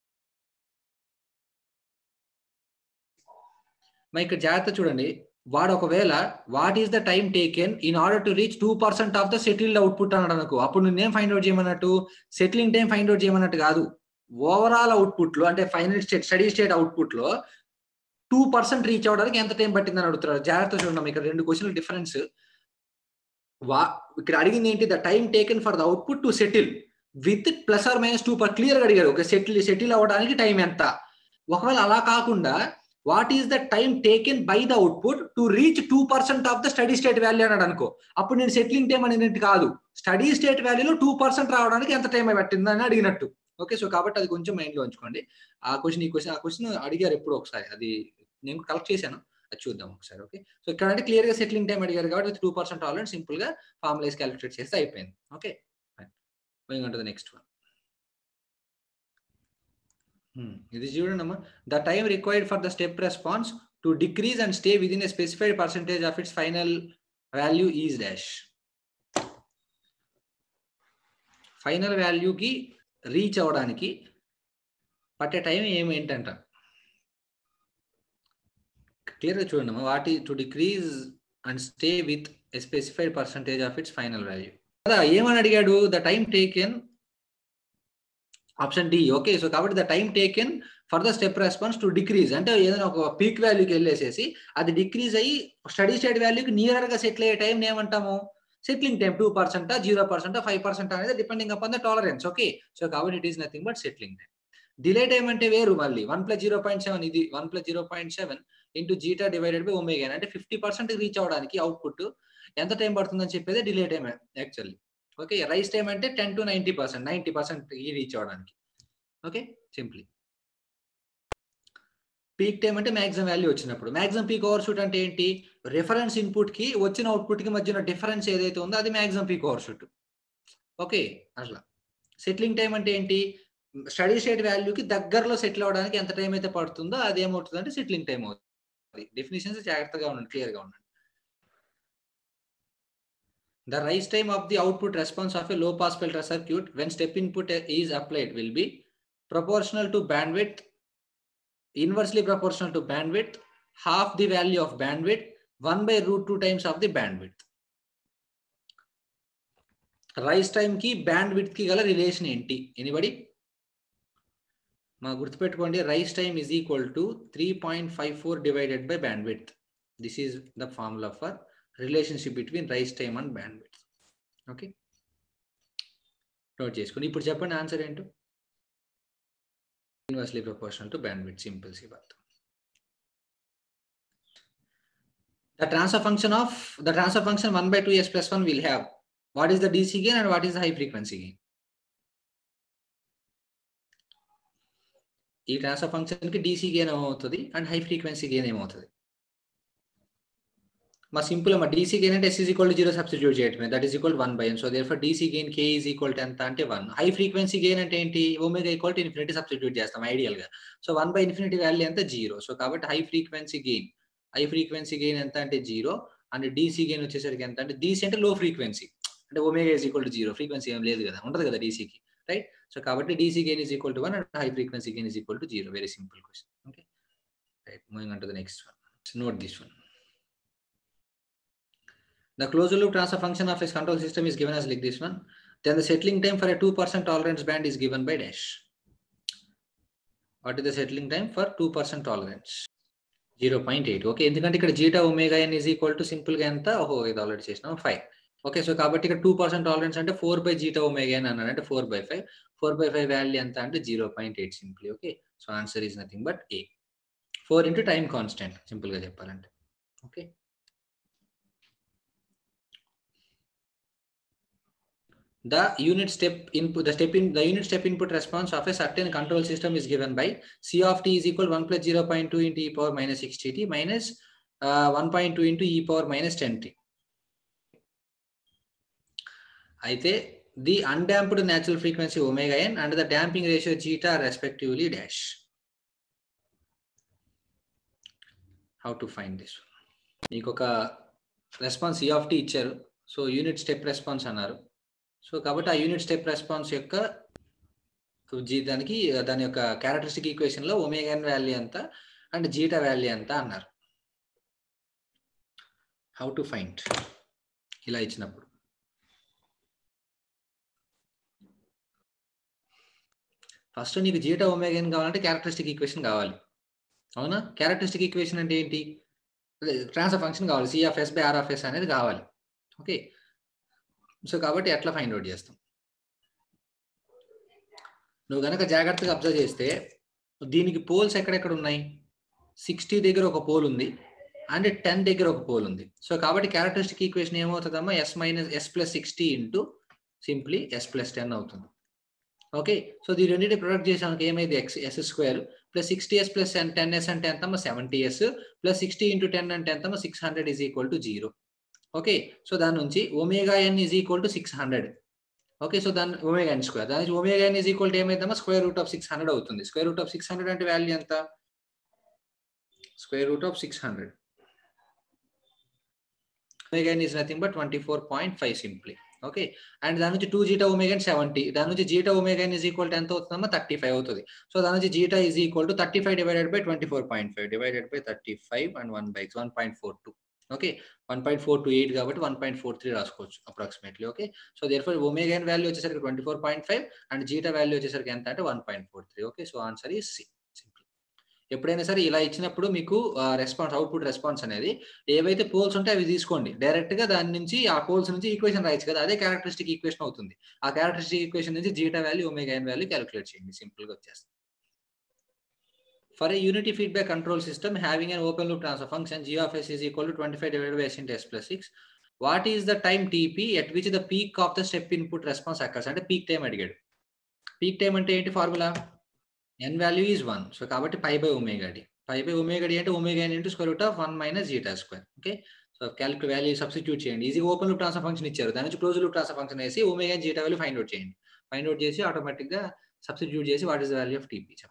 మరి ఇక్కడ జాగ్రత్త చూడండి వాడు ఒకవేళ what is the time taken in order to reach two percent of the settled output అన్నాడు అనుకో అప్పుడు నేనేం ఫైండ్ అవుట్ చేయమన్నట్టు సెటిలింగ్ టైం ఫైండ్ అవుట్ చేయమన్నట్టు కాదు ఓవరాల్ అవుట్పుట్ లో అంటే final state steady state output లో టూ పర్సెంట్ రీచ్ అవడానికి ఎంత టైం పట్టిందని అడుగుతున్నారు జాగ్రత్త చూడండి ఇక్కడ రెండు క్వశ్చన్ డిఫరెన్స్ వా ఇక్కడ అడిగింది ఏంటి the time taken for the output to settle with plus or minus two per clear గా అడిగారు ఒక సెటిల్ సెటిల్ అవ్వడానికి టైం ఎంత ఒకవేళ అలా కాకుండా what is the time taken by the output to reach two percent of the steady state value అన్నాడు అనుకో అప్పుడు నేను సెటిలింగ్ టైం అనేది కాదు స్టడీ స్టేట్ వాల్యూలో టూ పర్సెంట్ రావడానికి ఎంత టైం పట్టింది అని అడిగినట్టు ఓకే సో కాబట్టి అది కొంచెం మైండ్ లో ఉంచుకోండి ఆ క్వశ్చన్ ఈ క్వశ్చన్ ఆ క్వశ్చన్ అడిగారు ఎప్పుడు ఒకసారి అది నేను కలెక్ట్ చేశాను అది చూద్దాం ఒకసారి ఓకే సో ఇక్కడ అంటే క్లియర్ గా సెటిలింగ్ టైం అడిగారు కాబట్టి టూ పర్సెంట్ ఆల్రెడీ సింపుల్ గా ఫార్ములైజ్ క్యాలిక్యులేట్ చేస్తే అయిపోయింది okay going on to the next one ఇది చూడండి అమ్మా the time required for the step response to decrease and stay within a specified percentage of its final value is dash final వాల్యూకి reach అవ్వడానికి పట్టే time ఏమి ఏంటంట క్లియర్గా చూడండి అమ్మా వాట్ ఈ to decrease and stay with a specified percentage of its final value కదా ఏమని అడిగాడు the time taken option d okay so కాబట్టి the time taken for the step response to decrease అంటే ఏదైనా ఒక పీక్ వాల్యూకి వెళ్ళేసేసి అది డిక్రీజ్ అయ్యి స్టడీ స్టేట్ వాల్యూకి నియర్ గా సెటిల్ అయ్యే టైం ఏమంటాము settling time two percent zero percent five percent అనేది depending upon the tolerance okay so కాబట్టి it is nothing but settling time delay time అంటే వేరు మళ్ళీ one plus zero point seven ఇది one plus zero point seven into zeta divided by omega అంటే fifty percent reach అవడానికి output ఎంత time పడుతుందని చెప్పేది delay time actually okay rise time అంటే ten to ninety percent ninety percent reach అవడానికి okay simply peak time అంటే maximum value వచ్చినప్పుడు maximum peak over overshoot అంటే ఏంటి రిఫరెన్స్ ఇన్పుట్ కి వచ్చిన అవుట్పుట్ కి మధ్యన డిఫరెన్స్ ఏదైతే ఉందో అది maximum peak over overshoot okay అట్లా సెటిలింగ్ టైం అంటే ఏంటి స్టడీ స్టేట్ వాల్యూకి దగ్గరలో సెటిల్ అవడానికి ఎంత టైం అయితే పడుతుందో అది ఏమవుతుంది అంటే సెటిలింగ్ టైం అవుతుంది డెఫినేషన్స్ జాగ్రత్తగా ఉండండి క్లియర్ గా ఉండండి The rise time of the output response of a low pass filter circuit when step input is applied will be proportional to bandwidth, inversely proportional to bandwidth, half the value of bandwidth, 1 by root 2 times of the bandwidth. Rise time కి bandwidth కి గల relation ఏంటి anybody మా గుర్తుపెట్టుకోండి rise time is equal to three point five four divided by bandwidth this is the formula for relationship between rise time and bandwidth okay note చేసుకుని ఇప్పుడు చెప్పండి answer ఏంటో inversely proportional to bandwidth simple c బాత్ The transfer function of the transfer function 1 by 2s plus 1 will have what is the DC gain and what is the high frequency gain. ఈ transfer function కి DC gain ఏమవుతుంది and high frequency gain ఏమవుతుంది మా simple అమ్మా DC gain అంటే s is equal to zero substitute చేయటమే that is equal one by n so therefore DC gain k is equal to ఎంత అంటే one high frequency gain అంటే ఏంటి omega equal to infinity substitute చేస్తాం ideal గా so one by infinity value ఎంత zero so కాబట్టి high frequency gain high frequency gain ఎంత అంటే జీరో అండ్ డీసీ గెయిన్ వచ్చేసరికి ఎంత అంటే డీసీ అంటే లో ఫ్రీక్వెన్సీ అంటే omega is equal to zero frequency ఏం లేదు కదా ఉండదు కదా డీసీకి రైట్ సో కాబట్టి DC gain is equal to one and high frequency gain is equal to zero very simple question okay right moving on to the next one note this one The closed loop transfer function of a control system is given as like this one. Then the settling time for a 2% tolerance band is given by dash. What is the settling time for 2% tolerance? 0.8 okay ఎందుకంటే ఇక్కడ zeta omega N is equal to simple గా ఎంత ఓహో ఇది already చేసినాం five okay so కాబట్టి ఇక్కడ two percent tolerance అంటే four by zeta omega n అన్నాడు అంటే four by five four by five value ఎంత అంటే zero point eight simply okay so answer is nothing but a four into time constant simple గా చెప్పాలంటే okay the unit step input the step in the unit step input response of a certain control system is given by c of t is equal 1 plus 0.2 into e power minus 60t minus uh, 1.2 into e power minus 10t అయితే the undamped natural frequency omega n and the damping ratio zeta respectively dash how to find this మీకు ఒక response e of t ఇచ్చారు so unit step response అన్నారు so కాబట్టి ఆ unit step response యొక్క దానికి దాని యొక్క క్యారెక్టరిస్టిక్ ఈక్వేషన్ లో ఒమేగన్ వాల్యూ ఎంత అండ్ జీటా వాల్యూ ఎంత అన్నారు హౌ టు ఫైండ్ ఇలా ఇచ్చినప్పుడు ఫస్ట్ నీకు జీటా ఒమేగన్ కావాలంటే క్యారెక్టరిస్టిక్ ఈక్వేషన్ కావాలి అవునా క్యారెక్టరిస్టిక్ ఈక్వేషన్ అంటే ఏంటి ట్రాన్స్ఫర్ ఫంక్షన్ కావాలి సిఎఫ్ఎస్ బై ఆర్ఎఫ్ఎస్ అనేది కావాలి ఓకే సో కాబట్టి ఎట్లా ఫైండ్ అవుట్ చేస్తాం నువ్వు కనుక జాగ్రత్తగా అబ్జర్వ్ చేస్తే దీనికి పోల్స్ ఎక్కడెక్కడ ఉన్నాయి సిక్స్టీ దగ్గర ఒక పోల్ ఉంది అండ్ టెన్ దగ్గర ఒక పోల్ ఉంది సో కాబట్టి క్యారెక్టరిస్టిక్ ఈక్వేషన్ ఏమవుతుందమ్మా s minus s plus sixty into simply s plus ten అవుతుంది ఓకే సో దీని రెండింటి ప్రొడక్ట్ చేసానికి ఏమైంది x s square plus sixty s plus ten s అంటే ఎంతమ్మా seventy s plus sixty into ten అంటే ఎంతమ్మా six hundred is equal to zero okay so దాని నుంచి omega N is equal to six hundred okay so దాని omega ఎన్ square దాని నుంచి omega N is equal to ఏమైందమ్మా square root of six hundred అవుతుంది square root of six hundred అంటే value ఎంత square root of six hundred omega N is nothing but twenty four point five simply okay and దాని నుంచి two zeta omega n seventy దాని నుంచి zeta omega n is equal to ఎంత అవుతుందమ్మా thirty five అవుతుంది so దాని నుంచి zeta is equal to thirty five divided by twenty four point five divided by thirty five and one by one point four two okay one point four two eight కాబట్టి one point four three రాసుకోవచ్చు approximately okay so therefore omega n value వచ్చేసరికి twenty four point five and zeta value వచ్చేసరికి ఎంత అంటే one point four three okay so answer ఈ c simple ఎప్పుడైనా సరే ఇలా ఇచ్చినప్పుడు మీకు రెస్పాన్స్ అవుట్పుట్ రెస్పాన్స్ అనేది ఏవైతే పోల్స్ ఉంటే అవి తీసుకోండి డైరెక్ట్ గా దాని నుంచి ఆ పోల్స్ నుంచి ఈక్వేషన్ రాయొచ్చు కదా అదే క్యారెక్టరిస్టిక్ ఈక్వేషన్ అవుతుంది ఆ క్యారెక్టరిస్టిక్ ఈక్వేషన్ నుంచి జీటా వాల్యూ ఒమేగా ఎన్ వాల్యూ క్యాలిక్యులేట్ చేయండి సింపుల్ గా వచ్చేస్తుంది for a unity feedback control system having an open loop transfer function g of s is equal to 25 divided by s into s plus 6 what is the time TP at which the peak of the step input response occurs అంటే peak time అడిగాడు peak time అంటే ఏంటి formula n value is one so కాబట్టి pi by omega d pi by omega D అంటే omega N into square root of one minus zeta square okay so calculate value substitute చేయండి ఈజీగా open loop transfer function ఇచ్చారు దాని నుంచి close loop transfer function వేసి omega n zeta value find out చేయండి find out చేసి automatic గా substitute చేసి what is the value of TP చెప్పండి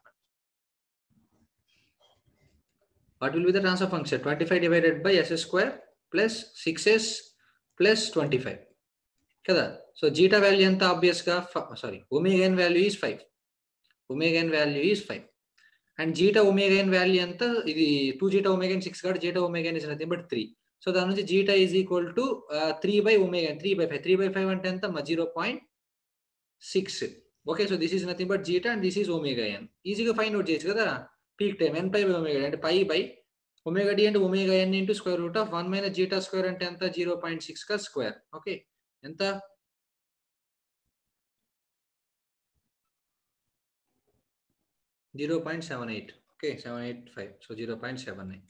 what will be the transfer function 25 divided by s square plus 6s plus 25 కదా so zeta value ఎంత obvious గా sorry omega N value is five omega N value is five and zeta omega N value ఎంత ఇది two zeta omega N six కాబట్టి zeta omega N is nothing but three so దాని నుంచి zeta is equal to three by omega three by five three by five అంటే ఎంత zero point six okay so this is nothing but zeta and this is omega N ఈజీగా find out చేయొచ్చు కదా peak time N pi by omega అంటే pi by omega D అంటే omega N into square root of one minus zeta square అంటే ఎంత zero point six కా square okay ఎంత zero point seven eight okay seven eight five so zero point seven nine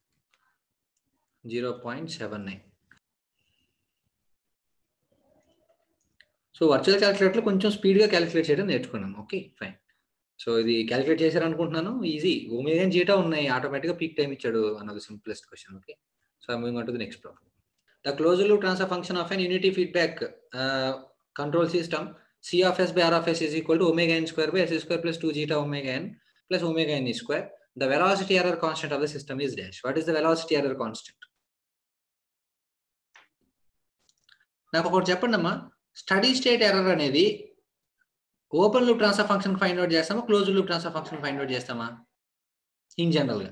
zero point seven nine so virtual క్యాలిక్యులేటర్లో కొంచెం స్పీడ్గా calculate చేయడం నేర్చుకున్నాను okay fine so ఇది క్యాలిక్యులేట్ చేశారనుకుంటున్నాను ఈజీ ఒమేగా జీటా ఉన్నాయి ఆటోమేటిక్గా పీక్ టైం ఇచ్చాడు అన్నది simplest question okay so I moving on to the next problem the close loop transfer function of an unity feedback control system C of yes by R of yes is equal to omega N square by yes square plus two zeta omega N plus omega N square the velocity error constant of the system is dash what is the velocity error constant నాకు ఒకటి చెప్పండి అమ్మా steady state error అనేది open loop transfer function find out చేస్తామా close loop transfer function find out చేస్తామా in general గా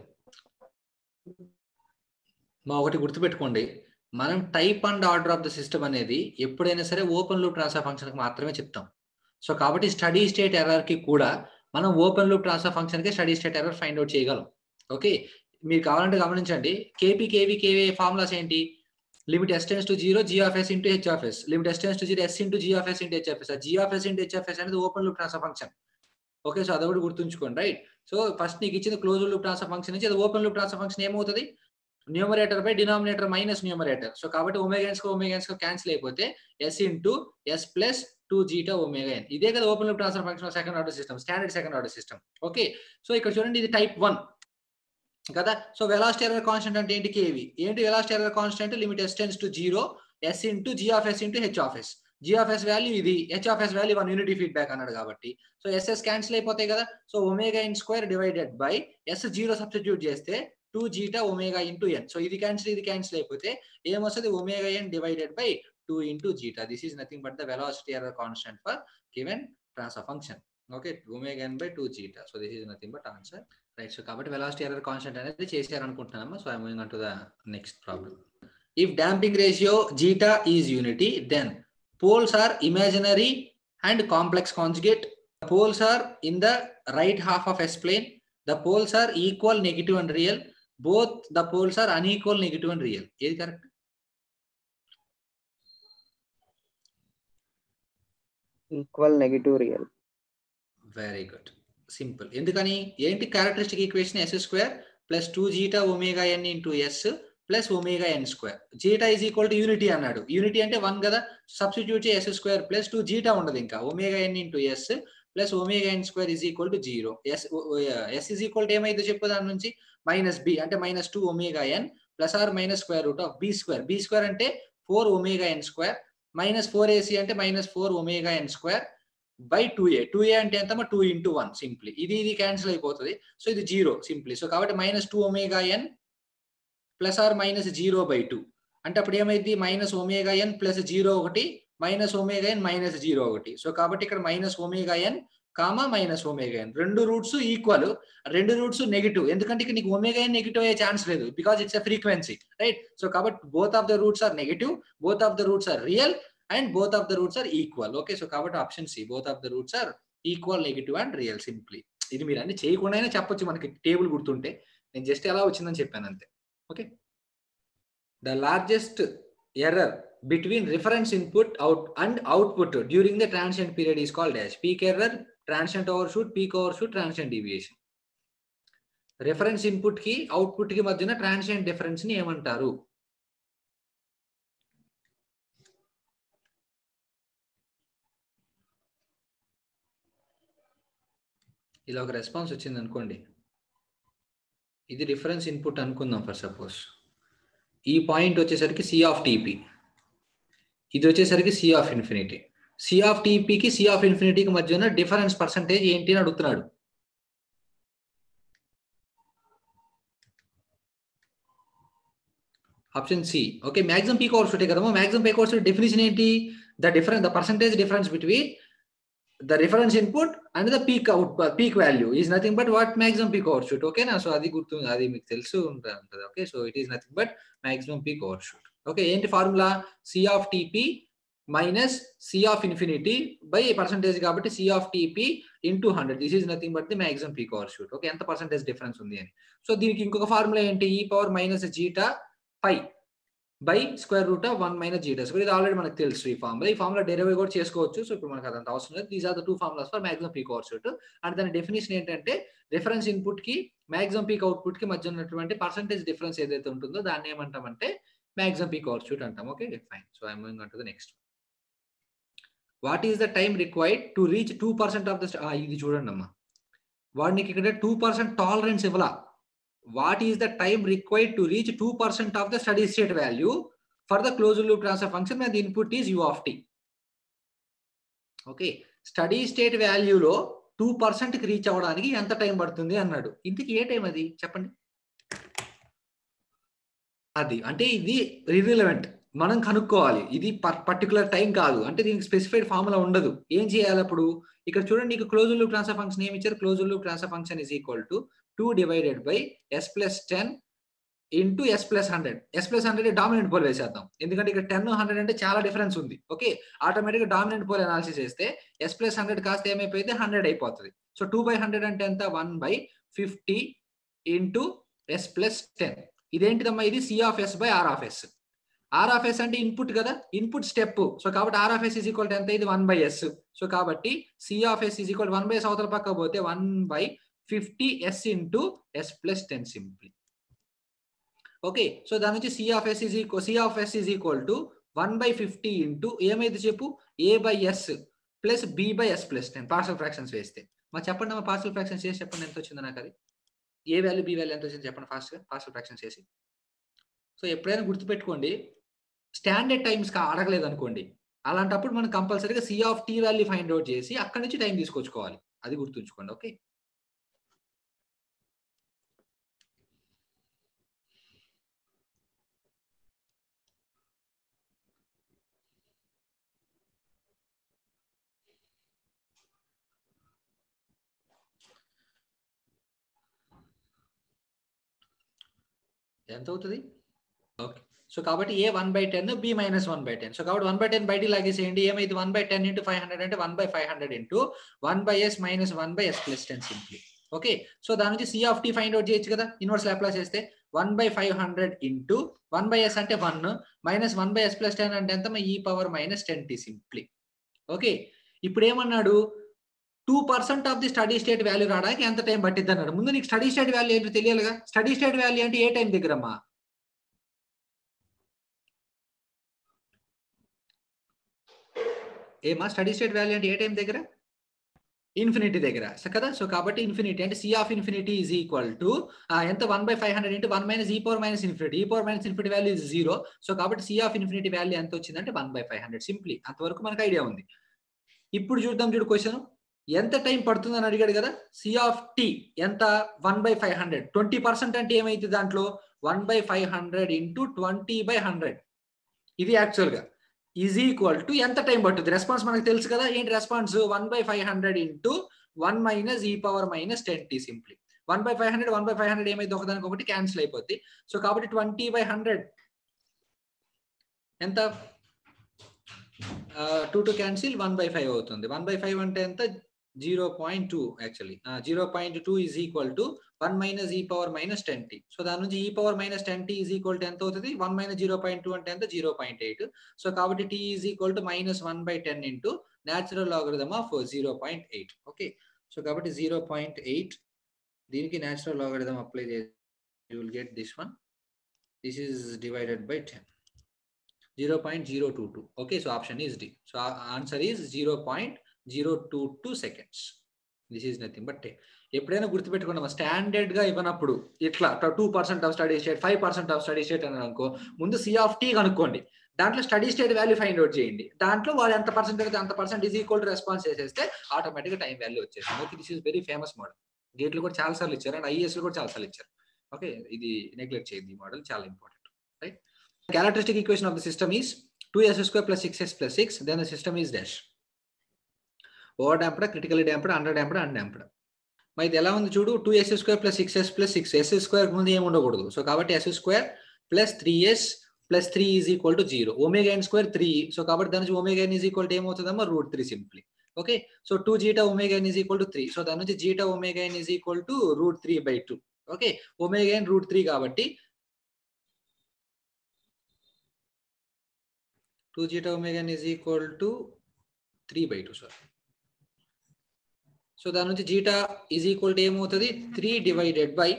మా ఒకటి గుర్తుపెట్టుకోండి మనం type and order of the system అనేది ఎప్పుడైనా సరే ఓపెన్ లూప్ ట్రాన్స్ఫర్ ఫంక్షన్ మాత్రమే చెప్తాం సో కాబట్టి స్టడీ స్టేట్ ఎర్రర్ కి కూడా మనం ఓపెన్ లూప్ ట్రాన్స్ఫర్ ఫంక్షన్ కి steady state error find out చేయగలం ఓకే మీరు కావాలంటే గమనించండి కేపీ కేవీ కేవీ ఫార్ములాస్ ఏంటి limit yes tends to zero G of yes into H of S limit yes tends to zero S into G of yes into H of yes G of yes into H of S అనేది open loop transfer function okay so అదొకటి గుర్తుంచుకోండి right so first నీకు ఇచ్చిన close loop transfer function నుంచి అది open loop transfer function ఏమవుతుంది numerator by denominator minus numerator so కాబట్టి omega Ns omega Ns cancel అయిపోతే S into yes plus two zeta omega N ఇదే కదా open loop transfer function second order system standard second order system okay so ఇక్కడ చూడండి ఇది type one కదా so velocity error constant అంటే ఏంటి కేవి ఏంటి velocity error constant limit yes tends to zero S into G of yes into H of yes G of S value ఇది H of S value one unity feedback అన్నాడు కాబట్టి so S S cancel అయిపోతాయి కదా so omega N square divided by S zero substitute చేస్తే two zeta omega into N so ఇది cancel ఇది cancel అయిపోతే ఏమొస్తుంది omega N divided by two into zeta this is nothing but the velocity error constant for given transfer function okay omega N by two zeta so this is nothing but answer right so కాబట్టి velocity error constant అనేది చేశారనుకుంటున్నాము so I moving on to the next problem if damping ratio zeta is unity then poles are imaginary and complex conjugate poles are in the right half of S plane the poles are equal negative and real both the poles are unequal negative and real ఏది correct equal negative real very good simple ఎందుకని ఏంటి characteristic equation S square plus two zeta omega N into yes plus omega N square zeta is equal to unity అన్నాడు unity అంటే one కదా substitute చేసి S square plus two zeta ఉండదు ఇంకా omega N into yes plus omega N square is equal to zero S S is equal to ఏమైతే చెప్పు దాని నుంచి మైనస్ బి అంటే minus two omega N plus or minus square root of B square B square అంటే four omega ఎన్ square minus four AC అంటే minus four omega N square by two A two A అంటే ఎంతమా two into one simply ఇది ఇది cancel అయిపోతుంది so ఇది zero simply so కాబట్టి minus two omega N plus or minus zero by two అంటే అప్పుడు ఏమైంది minus omega N plus zero ఒకటి minus omega N minus zero ఒకటి సో కాబట్టి ఇక్కడ minus omega N comma minus omega ఎన్ రెండు రూట్స్ ఈక్వల్ రెండు రూట్స్ నెగిటివ్ ఎందుకంటే ఇక్కడ నీకు ఒమేగా ఎన్ నెగిటివ్ అయ్యే ఛాన్స్ లేదు because it's a frequency right so కాబట్టి both of the roots are negative both of the roots are real and both of the roots are equal okay so కాబట్టి option C both of the roots are equal negative and real simply ఇది మీరు అన్ని చేయకుండానే చెప్పొచ్చు మనకి table గుర్తుంటే నేను just ఎలా వచ్చిందని చెప్పాను అంతే okay the largest error between reference input out and output during the transient period is called dash peak error transient overshoot peak over overshoot transient deviation reference input కి output కి మధ్యన transient difference ని ఏమంటారు ఇలా ఒక response వచ్చింది అనుకోండి ఇది రిఫరెన్స్ ఇన్పుట్ అనుకుందాం ఫర్ సపోజ్ ఈ పాయింట్ వచ్చేసరికి సి ఆఫ్ టీపీ ఇది వచ్చేసరికి C of infinity C of టీపీకి సి ఆఫ్ ఇన్ఫినిటీకి మధ్య ఉన్న డిఫరెన్స్ పర్సంటేజ్ ఏంటి అని అడుగుతున్నాడు option C okay maximum peak over షూటే కదమ్మా maximum peak over overshoot definition ఏంటి the difference the percentage difference between the reference input and the peak out peak value is nothing but what maximum peak over shoot ఓకేనా so అది గుర్తు అది మీకు తెలుసు ఉంటుంది okay so it is nothing but maximum peak over overshoot okay ఏంటి formula C of TP minus C of infinity by percentage కాబట్టి C of TP into hundred this is nothing but the maximum peak over overshoot okay ఎంత percentage difference ఉంది అని so దీనికి ఇంకొక formula ఏంటి E power minus zeta pi by square root of one minus zeta square ఇది already మనకు తెలుసు ఈ ఫార్ములా ఈ ఫార్ములా డెరివే కూడా చేసుకోవచ్చు సో ఇప్పుడు మనకు అదంత అవసరం లేదు these are the two formulas for maximum peak over overshoot and దాని డెఫినేషన్ ఏంటంటే రిఫరెన్స్ ఇన్పుట్ కి మాక్సిమం పీక్ అవుట్పుట్ కి మధ్య ఉన్నటువంటి పర్సంటేజ్ డిఫరెన్స్ ఏదైతే ఉంటుందో దాన్ని ఏమంటామంటే మాక్సిమం పీక్ ఓవర్ షూట్ అంటాం okay fine so I moving on to the next what is the time required to reach two percent of the ఇది చూడండి అమ్మా వాడు నీకు ఇక్కడ టూ పర్సెంట్ టాలరెన్స్ ఇవ్వాల what is the time required to reach two percent of the steady state value for the close loop transfer function the input is U of T okay steady state వాల్యూలో two percent కి reach అవ్వడానికి ఎంత time పడుతుంది అన్నాడు ఇంటికి ఏ time అది చెప్పండి అది అంటే ఇది రిరిలవెంట్ మనం కనుక్కోవాలి ఇది పర్టికులర్ టైం కాదు అంటే దీనికి స్పెసిఫైడ్ ఫార్ములా ఉండదు ఏం చేయాలి అప్పుడు ఇక్కడ చూడండి నీకు క్లోజ్ లూప్ ట్రాన్స్ఫర్ ఫంక్షన్ ఏమి ఇచ్చారు close loop transfer function is equal to two divided by yes plus ten into yes plus hundred S plus hundred dominant pole వేసేద్దాం ఎందుకంటే ఇక్కడ టెన్ హండ్రెడ్ అంటే చాలా డిఫరెన్స్ ఉంది ఓకే ఆటోమేటిక్గా డామినెంట్ పోల్ అనాలిసిస్ చేస్తే ఎస్ ప్లస్ హండ్రెడ్ కాస్త ఏమైపోయింది హండ్రెడ్ అయిపోతుంది సో టూ బై హండ్రెడ్ అంటే ఎంత one by fifty into yes plus ten ఇదేంటిదమ్మా ఇది C of yes by R of S R of S అంటే ఇన్పుట్ కదా ఇన్పుట్ స్టెప్ సో కాబట్టి R of yes is equal ఎంత ఇది వన్ బై ఎస్ సో కాబట్టి C of yes is equal one by S అవతల పక్క పోతే one by fifty S into yes plus ten simply okay so దాని నుంచి C of yes is equal C of yes is equal to one by fifty into ఏమైతే చెప్పు A by yes plus B by yes plus ten partial fractions వేస్తే మరి చెప్పండి అమ్మా parcel fractions చేసి చెప్పండి ఎంత వచ్చిందో నాకు అది ఏ వాల్యూ బి వాల్యూ ఎంత వచ్చింది చెప్పండి ఫాస్ట్గా పార్సల్ ఫ్రాక్షన్స్ చేసి సో ఎప్పుడైనా గుర్తుపెట్టుకోండి స్టాండర్డ్ టైమ్స్ అడగలేదు అనుకోండి అలాంటప్పుడు మనం కంపల్సరీగా C of T value find out చేసి అక్కడి నుంచి టైం తీసుకొచ్చుకోవాలి అది గుర్తుంచుకోండి ఓకే ఎంత అవుతుంది ఓకే సో కాబట్టి A one by ten B minus one by ten so కాబట్టి వన్ బై టెన్ బయటికి లాగేసేయండి ఏమైంది one by ten into five hundred అంటే one by five hundred into one by s minus one by yes plus ten simply okay so దాని నుంచి C of t find out చేయొచ్చు కదా inverse Laplace చేస్తే one by five hundred into one by s అంటే one minus one by yes plus ten అంటే ఎంత e power minus ten t simply okay ఇప్పుడు ఏమన్నాడు two percent of the steady state value రావడానికి ఎంత time పట్టిద్ది అన్నాడు ముందు నీకు స్టడీ స్టేట్ వాల్యూ ఏంటో తెలియాలిగా స్టడీ స్టేట్ వాల్యూ అంటే ఏ టైం దగ్గరమ్మా ఏమా స్టడీ స్టేట్ వాల్యూ అంటే ఏ టైం దగ్గర ఇన్ఫినిటీ దగ్గర సో కదా సో కాబట్టి ఇన్ఫినిటీ అంటే c of infinity is equal to ఎంత one by five hundred into one minus e power minus infinity e power minus infinity value is zero so కాబట్టి C of infinity value ఎంత వచ్చిందంటే one by five hundred simply అంతవరకు మనకు idea ఉంది ఇప్పుడు చూద్దాం చూడు క్వశ్చన్ ఎంత టైం పడుతుందని అడిగాడు కదా సి ఆఫ్ టీ ఎంత one by five hundred twenty percent అంటే ఏమైంది దాంట్లో one by five hundred into twenty by hundred ఇది యాక్చువల్గా ఈజ్ ఈక్వల్ టు ఎంత టైం పడుతుంది రెస్పాన్స్ మనకు తెలుసు కదా ఏంటి response one by five hundred into one minus e power minus ten t simply one by five hundred one by five hundred ఏమైంది ఒకదానికి ఒకటి క్యాన్సిల్ అయిపోద్ది సో కాబట్టి ట్వంటీ బై హండ్రెడ్ ఎంత two to cancel one by five అవుతుంది one by five అంటే ఎంత zero point two actually zero point two is equal to one minus e power minus ten t so దాని నుంచి e power minus ten t is equal to ఎంత అవుతుంది one minus zero point two అంటే ఎంత zero point eight so కాబట్టి t is equal to minus one by ten into natural logarithm of zero point eight okay so కాబట్టి zero point eight దీనికి natural logarithm apply చేసి you will get this one this is divided by ten zero point zero two two okay so option is D so answer is zero point zero two two seconds this is nothing but ఎప్పుడైనా గుర్తుపెట్టుకున్నాం standard గా ఇవ్వనప్పుడు ఇట్లా two percent of steady state five percent of steady state అని అనుకో ముందు c of t కనుక్కోండి దాంట్లో steady state value find out చేయండి దాంట్లో వాళ్ళు ఎంత పర్సెంట్ అయితే అంత percent is equal to response చేసేస్తే ఆటోమేటిక్ టైం వాల్యూ వచ్చేస్తుంది okay this is very famous model గేట్లు కూడా చాలా సార్లు ఇచ్చారు అండ్ ఐఎస్ కూడా చాలా సార్లు ఇచ్చారు ఓకే ఇది నెగ్లెక్ట్ చేయదు ఈ మోడల్ చాలా important right characteristic equation of the system is two s square plus six s plus six then the system is dash over damped critical damped under damped un damped మరి ఇది ఎలా ఉంది చూడు two s square plus six s plus six s square ముందు ఏమి ఉండకూడదు so కాబట్టి s square plus three s plus three is equal to zero omega N square three so కాబట్టి దాని నుంచి omega N is equal to ఏమవుతుందమ్మా root three simply okay so two zeta omega N is equal to three so దాని నుంచి zeta omega N is equal to root three by two okay omega n root three కాబట్టి two zeta omega N is equal to three by two sorry so దాని నుంచి zeta is equal to ఏమవుతుంది three divided by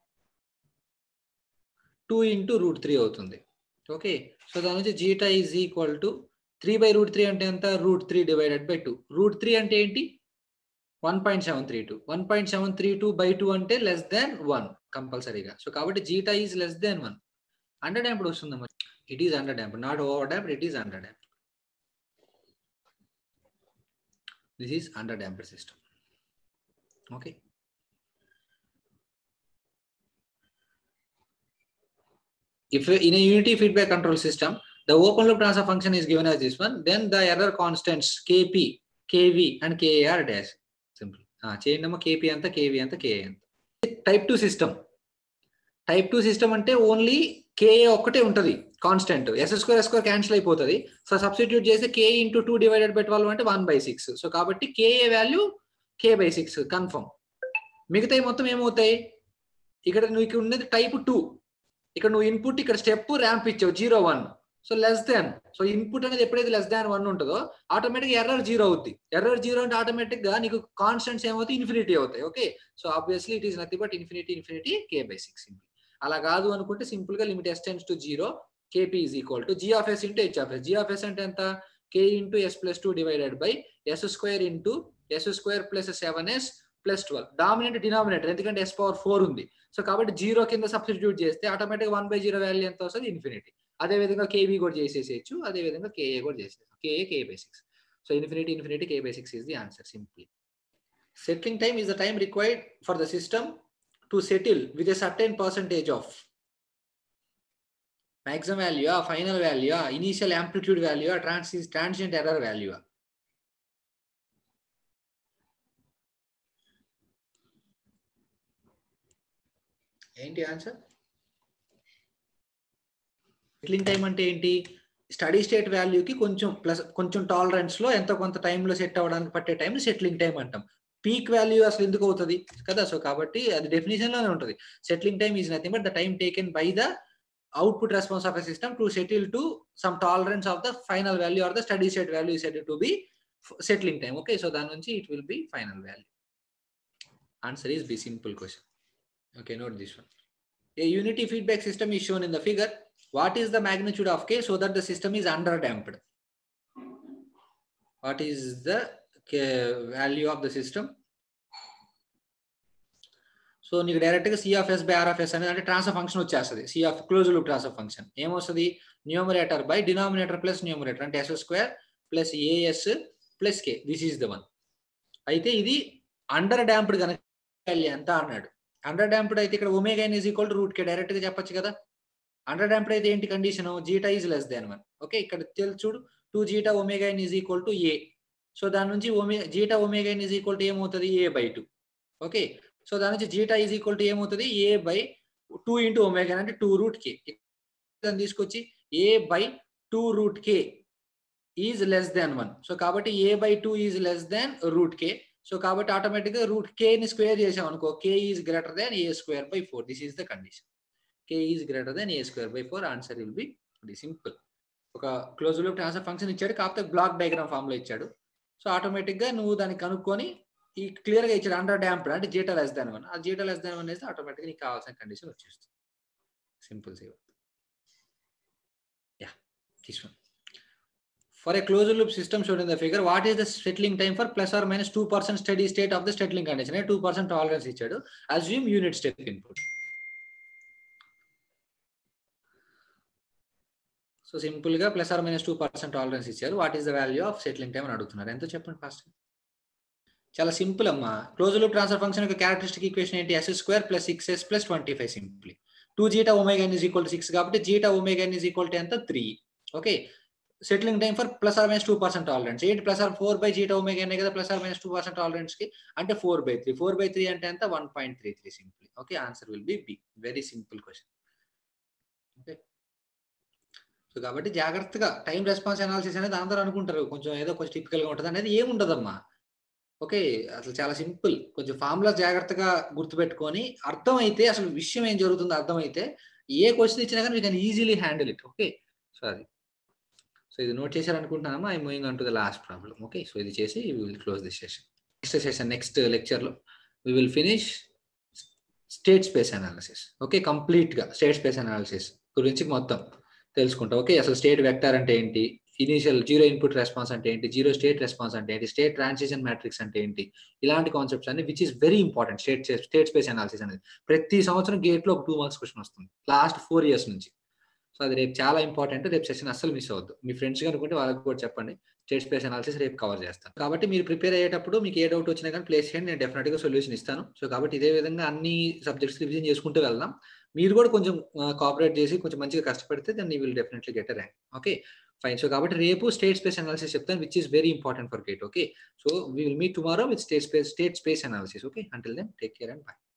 two into root three అవుతుంది okay so దాని నుంచి zeta is equal to three by root three అంటే ఎంత root three divided by two root three అంటే ఏంటి one point seven three two one point seven three two by two అంటే less than one కంపల్సరీగా so కాబట్టి zeta is less than one under damped వస్తుందమ్మా it is under damp not over damp it is under damp this is under damped system okay if in a unity feedback control system the open loop transfer function is given as this one then the error constants kp kv and ka are dash simple చేయండి అమ్మ KP అంతా KV అంతా KA అంత type two system type two system అంటే only KA ఒక్కటే ఉంటుంది constant s square s square cancel అయిపోతుంది so substitute చేస్తే K into two divided by twelve అంటే వన్ బై సిక్స్ సో కాబట్టి KA value K by six confirm మిగతాయి మొత్తం ఏమవుతాయి ఇక్కడ నువ్వు ఇక్కడ ఉన్నది టైప్ టూ ఇక్కడ నువ్వు ఇన్పుట్ ఇక్కడ స్టెప్ ర్యాంప్ ఇచ్చావు zero one so less than so input అనేది ఎప్పుడైతే లెస్ దాన్ వన్ ఉంటుందో ఆటోమేటిక్ ఎర్రర్ జీరో అవుద్ది ఎర్రర్ జీరో అంటే ఆటోమేటిక్ గా నీకు కాన్స్టెంట్స్ ఏమవుతాయి ఇన్ఫినిటీ అవుతాయి okay so obviously it is nothing but infinity infinity K by six simple అలా కాదు అనుకుంటే సింపుల్ గా limit yes tends to zero KP is equal to G of yes into H of yes G of S అంటే ఎంత K into yes plus two divided by yes square into s square plus seven s plus twelve dominate denominator ఎందుకంటే s power four ఉంది so కాబట్టి zero కింద substitute చేస్తే automatic one by zero value ఎంత వస్తుంది infinity అదే విధంగా KV కూడా చేసేసేయచ్చు అదే విధంగా కేఏ కూడా చేసేయచ్చు KA K by six so infinity infinity K by six is the answer simply settling time is the time required for the system to settle with a certain percentage of maximum value, ఆ final value, ఆ initial amplitude value, ఆ trans- transient error value. ఏంటి answer settling time అంటే ఏంటి study state వాల్యూకి కొంచెం plus కొంచెం tolerance లో ఎంతో కొంత టైంలో సెట్ అవ్వడానికి పట్టే టైం సెటిలింగ్ టైం అంటాం పీక్ వాల్యూ అసలు ఎందుకు అవుతుంది కదా సో కాబట్టి అది డెఫినేషన్ లోనే ఉంటుంది settling time is nothing but the time taken by the output response of a system to settle to some tolerance of the final value or the steady state value is said to be settling time okay so then only it will be final value answer is b simple question okay note this one a unity feedback system is shown in the figure what is the magnitude of k so that the system is under damped what is the k value of the system so నీకు direct గా c of s by RFS అనేది అంటే transfer function వచ్చేస్తుంది CF close loop transfer function ఏమొస్తుంది numerator by denominator plus numerator అంటే s square plus a s plus K this is the one అయితే ఇది under damped కనుక ఎంత అన్నాడు అండర్ డాంప్డ్ అయితే ఇక్కడ omega is equal to root K direct గా చెప్పొచ్చు కదా అండర్ డాంప్డ్ అయితే ఏంటి condition zeta is less than one okay ఇక్కడ తెలుసు చూడు two zeta omega is equal to A so దాని నుంచి ఒమే zeta omega is equal to ఏమవుతుంది A by two okay so దాని నుంచి జీటా ఈజ్ ఈక్వల్ టు ఏమవుతుంది A by two into omega అంటే టూ రూట్ కే దాన్ని తీసుకొచ్చి A by two root K is less than one so కాబట్టి A by two is less than root K so కాబట్టి ఆటోమేటిక్గా root కేని square చేసాం అనుకో K is greater than A square by four this is the condition K is greater than A square by four answer will be very simple ఒక close loop transfer function ఇచ్చాడు కాకపోతే block diagram form లో ఇచ్చాడు so automatic గా నువ్వు దాన్ని కనుక్కొని ఈ క్లియర్ గా ఇచ్చాడు అండర్ డ్యాంప్ అంటే జీటా లెస్ దాన్ వన్ ఆ జీటా లెస్ దాన్ వన్ వేస్తే ఆటోమేటిక్ నీకు కావాల్సిన కండిషన్ వచ్చేస్తుంది సింపుల్ సేవ్ యా తీసుకున్నాం For a closed loop system shown in the figure, what is the settling time for plus or minus 2% steady state of the settling condition? 2% tolerance ఇచ్చాడు assume unit step input. So simple గా plus or minus two percent tolerance ఇచ్చారు what is the value of settling time అని అడుగుతున్నారు ఎంతో చెప్పండి first చాలా simple అమ్మా close loop transfer function యొక్క క్యారెక్టరిస్టిక్ ఈక్వేషన్ ఏంటి s square plus six s plus twenty five simply two zeta omega n is equal to six కాబట్టి zeta omega n is equal to ఎంత three okay settling time for plus or minus two percent tolerance ఏంటి plus or four by zeta ఒమేగానే కదా plus or minus two percent tolerance కి అంటే four by three four by three అంటే ఎంత one point three three simply okay answer will be be very simple question okay so కాబట్టి జాగ్రత్తగా time response analysis అనేది అందరూ అనుకుంటారు కొంచెం ఏదో కొంచెం టిపికల్ గా ఉంటుంది అనేది ఏముండదమ్మా ఓకే అసలు చాలా సింపుల్ కొంచెం ఫార్ములా జాగ్రత్తగా గుర్తుపెట్టుకొని అర్థమైతే అసలు విషయం ఏం జరుగుతుందో అర్థమైతే ఏ క్వశ్చన్ ఇచ్చినా కానీ we can easily handle it okay so అది సో ఇది నోట్ చేశారనుకుంటున్నామా I moving on to the last problem okay so ఇది చేసి will close this session next session next లెక్చర్లో we will finish state space analysis okay కంప్లీట్గా state space analysis గురించి మొత్తం తెలుసుకుంటాం ఓకే అసలు స్టేట్ వెక్టర్ అంటే ఏంటి ఇనీషియల్ జీరో ఇన్పుట్ రెస్పాన్స్ అంటే ఏంటి జీరో స్టేట్ రెస్పాన్స్ అంటే ఏంటి స్టేట్ ట్రాన్సిషన్ మ్యాట్రిక్స్ అంటే ఏంటి ఇలాంటి కాన్సెప్ట్స్ అన్ని which is very important state state space analysis అనేది ప్రతి సంవత్సరం గేట్ లో ఒక టూ మార్క్స్ క్వశ్చన్ వస్తుంది లాస్ట్ ఫోర్ ఇయర్స్ నుంచి సో అది రేపు చాలా ఇంపార్టెంట్ రేపు సెషన్ అస్సలు మిస్ అవ్వద్దు మీ ఫ్రెండ్స్ అనుకుంటే వాళ్ళకి కూడా చెప్పండి స్టేట్ స్పేస్ అనాలిసిస్ రేపు కవర్ చేస్తాను కాబట్టి మీరు ప్రిపేర్ అయ్యేటప్పుడు మీకు ఏ డౌట్ వచ్చినా కానీ ప్లేస్ చేయండి నేను డెఫినెట్గా సొల్యూషన్ ఇస్తాను సో కాబట్టి ఇదే విధంగా అన్ని సబ్జెక్ట్స్ రివిజన్ చేసుకుంటూ వెళ్దాం మీరు కూడా కొంచెం కోఆపరేట్ చేసి కొంచెం మంచిగా కష్టపడితే then you will definitely get rank okay fine so కాబట్టి రేపు స్టేట్ స్పేస్ అనాలిసిస్ చెప్తాను which is very important for GATE okay so we will meet tomorrow with state space state space analysis okay until then take care and by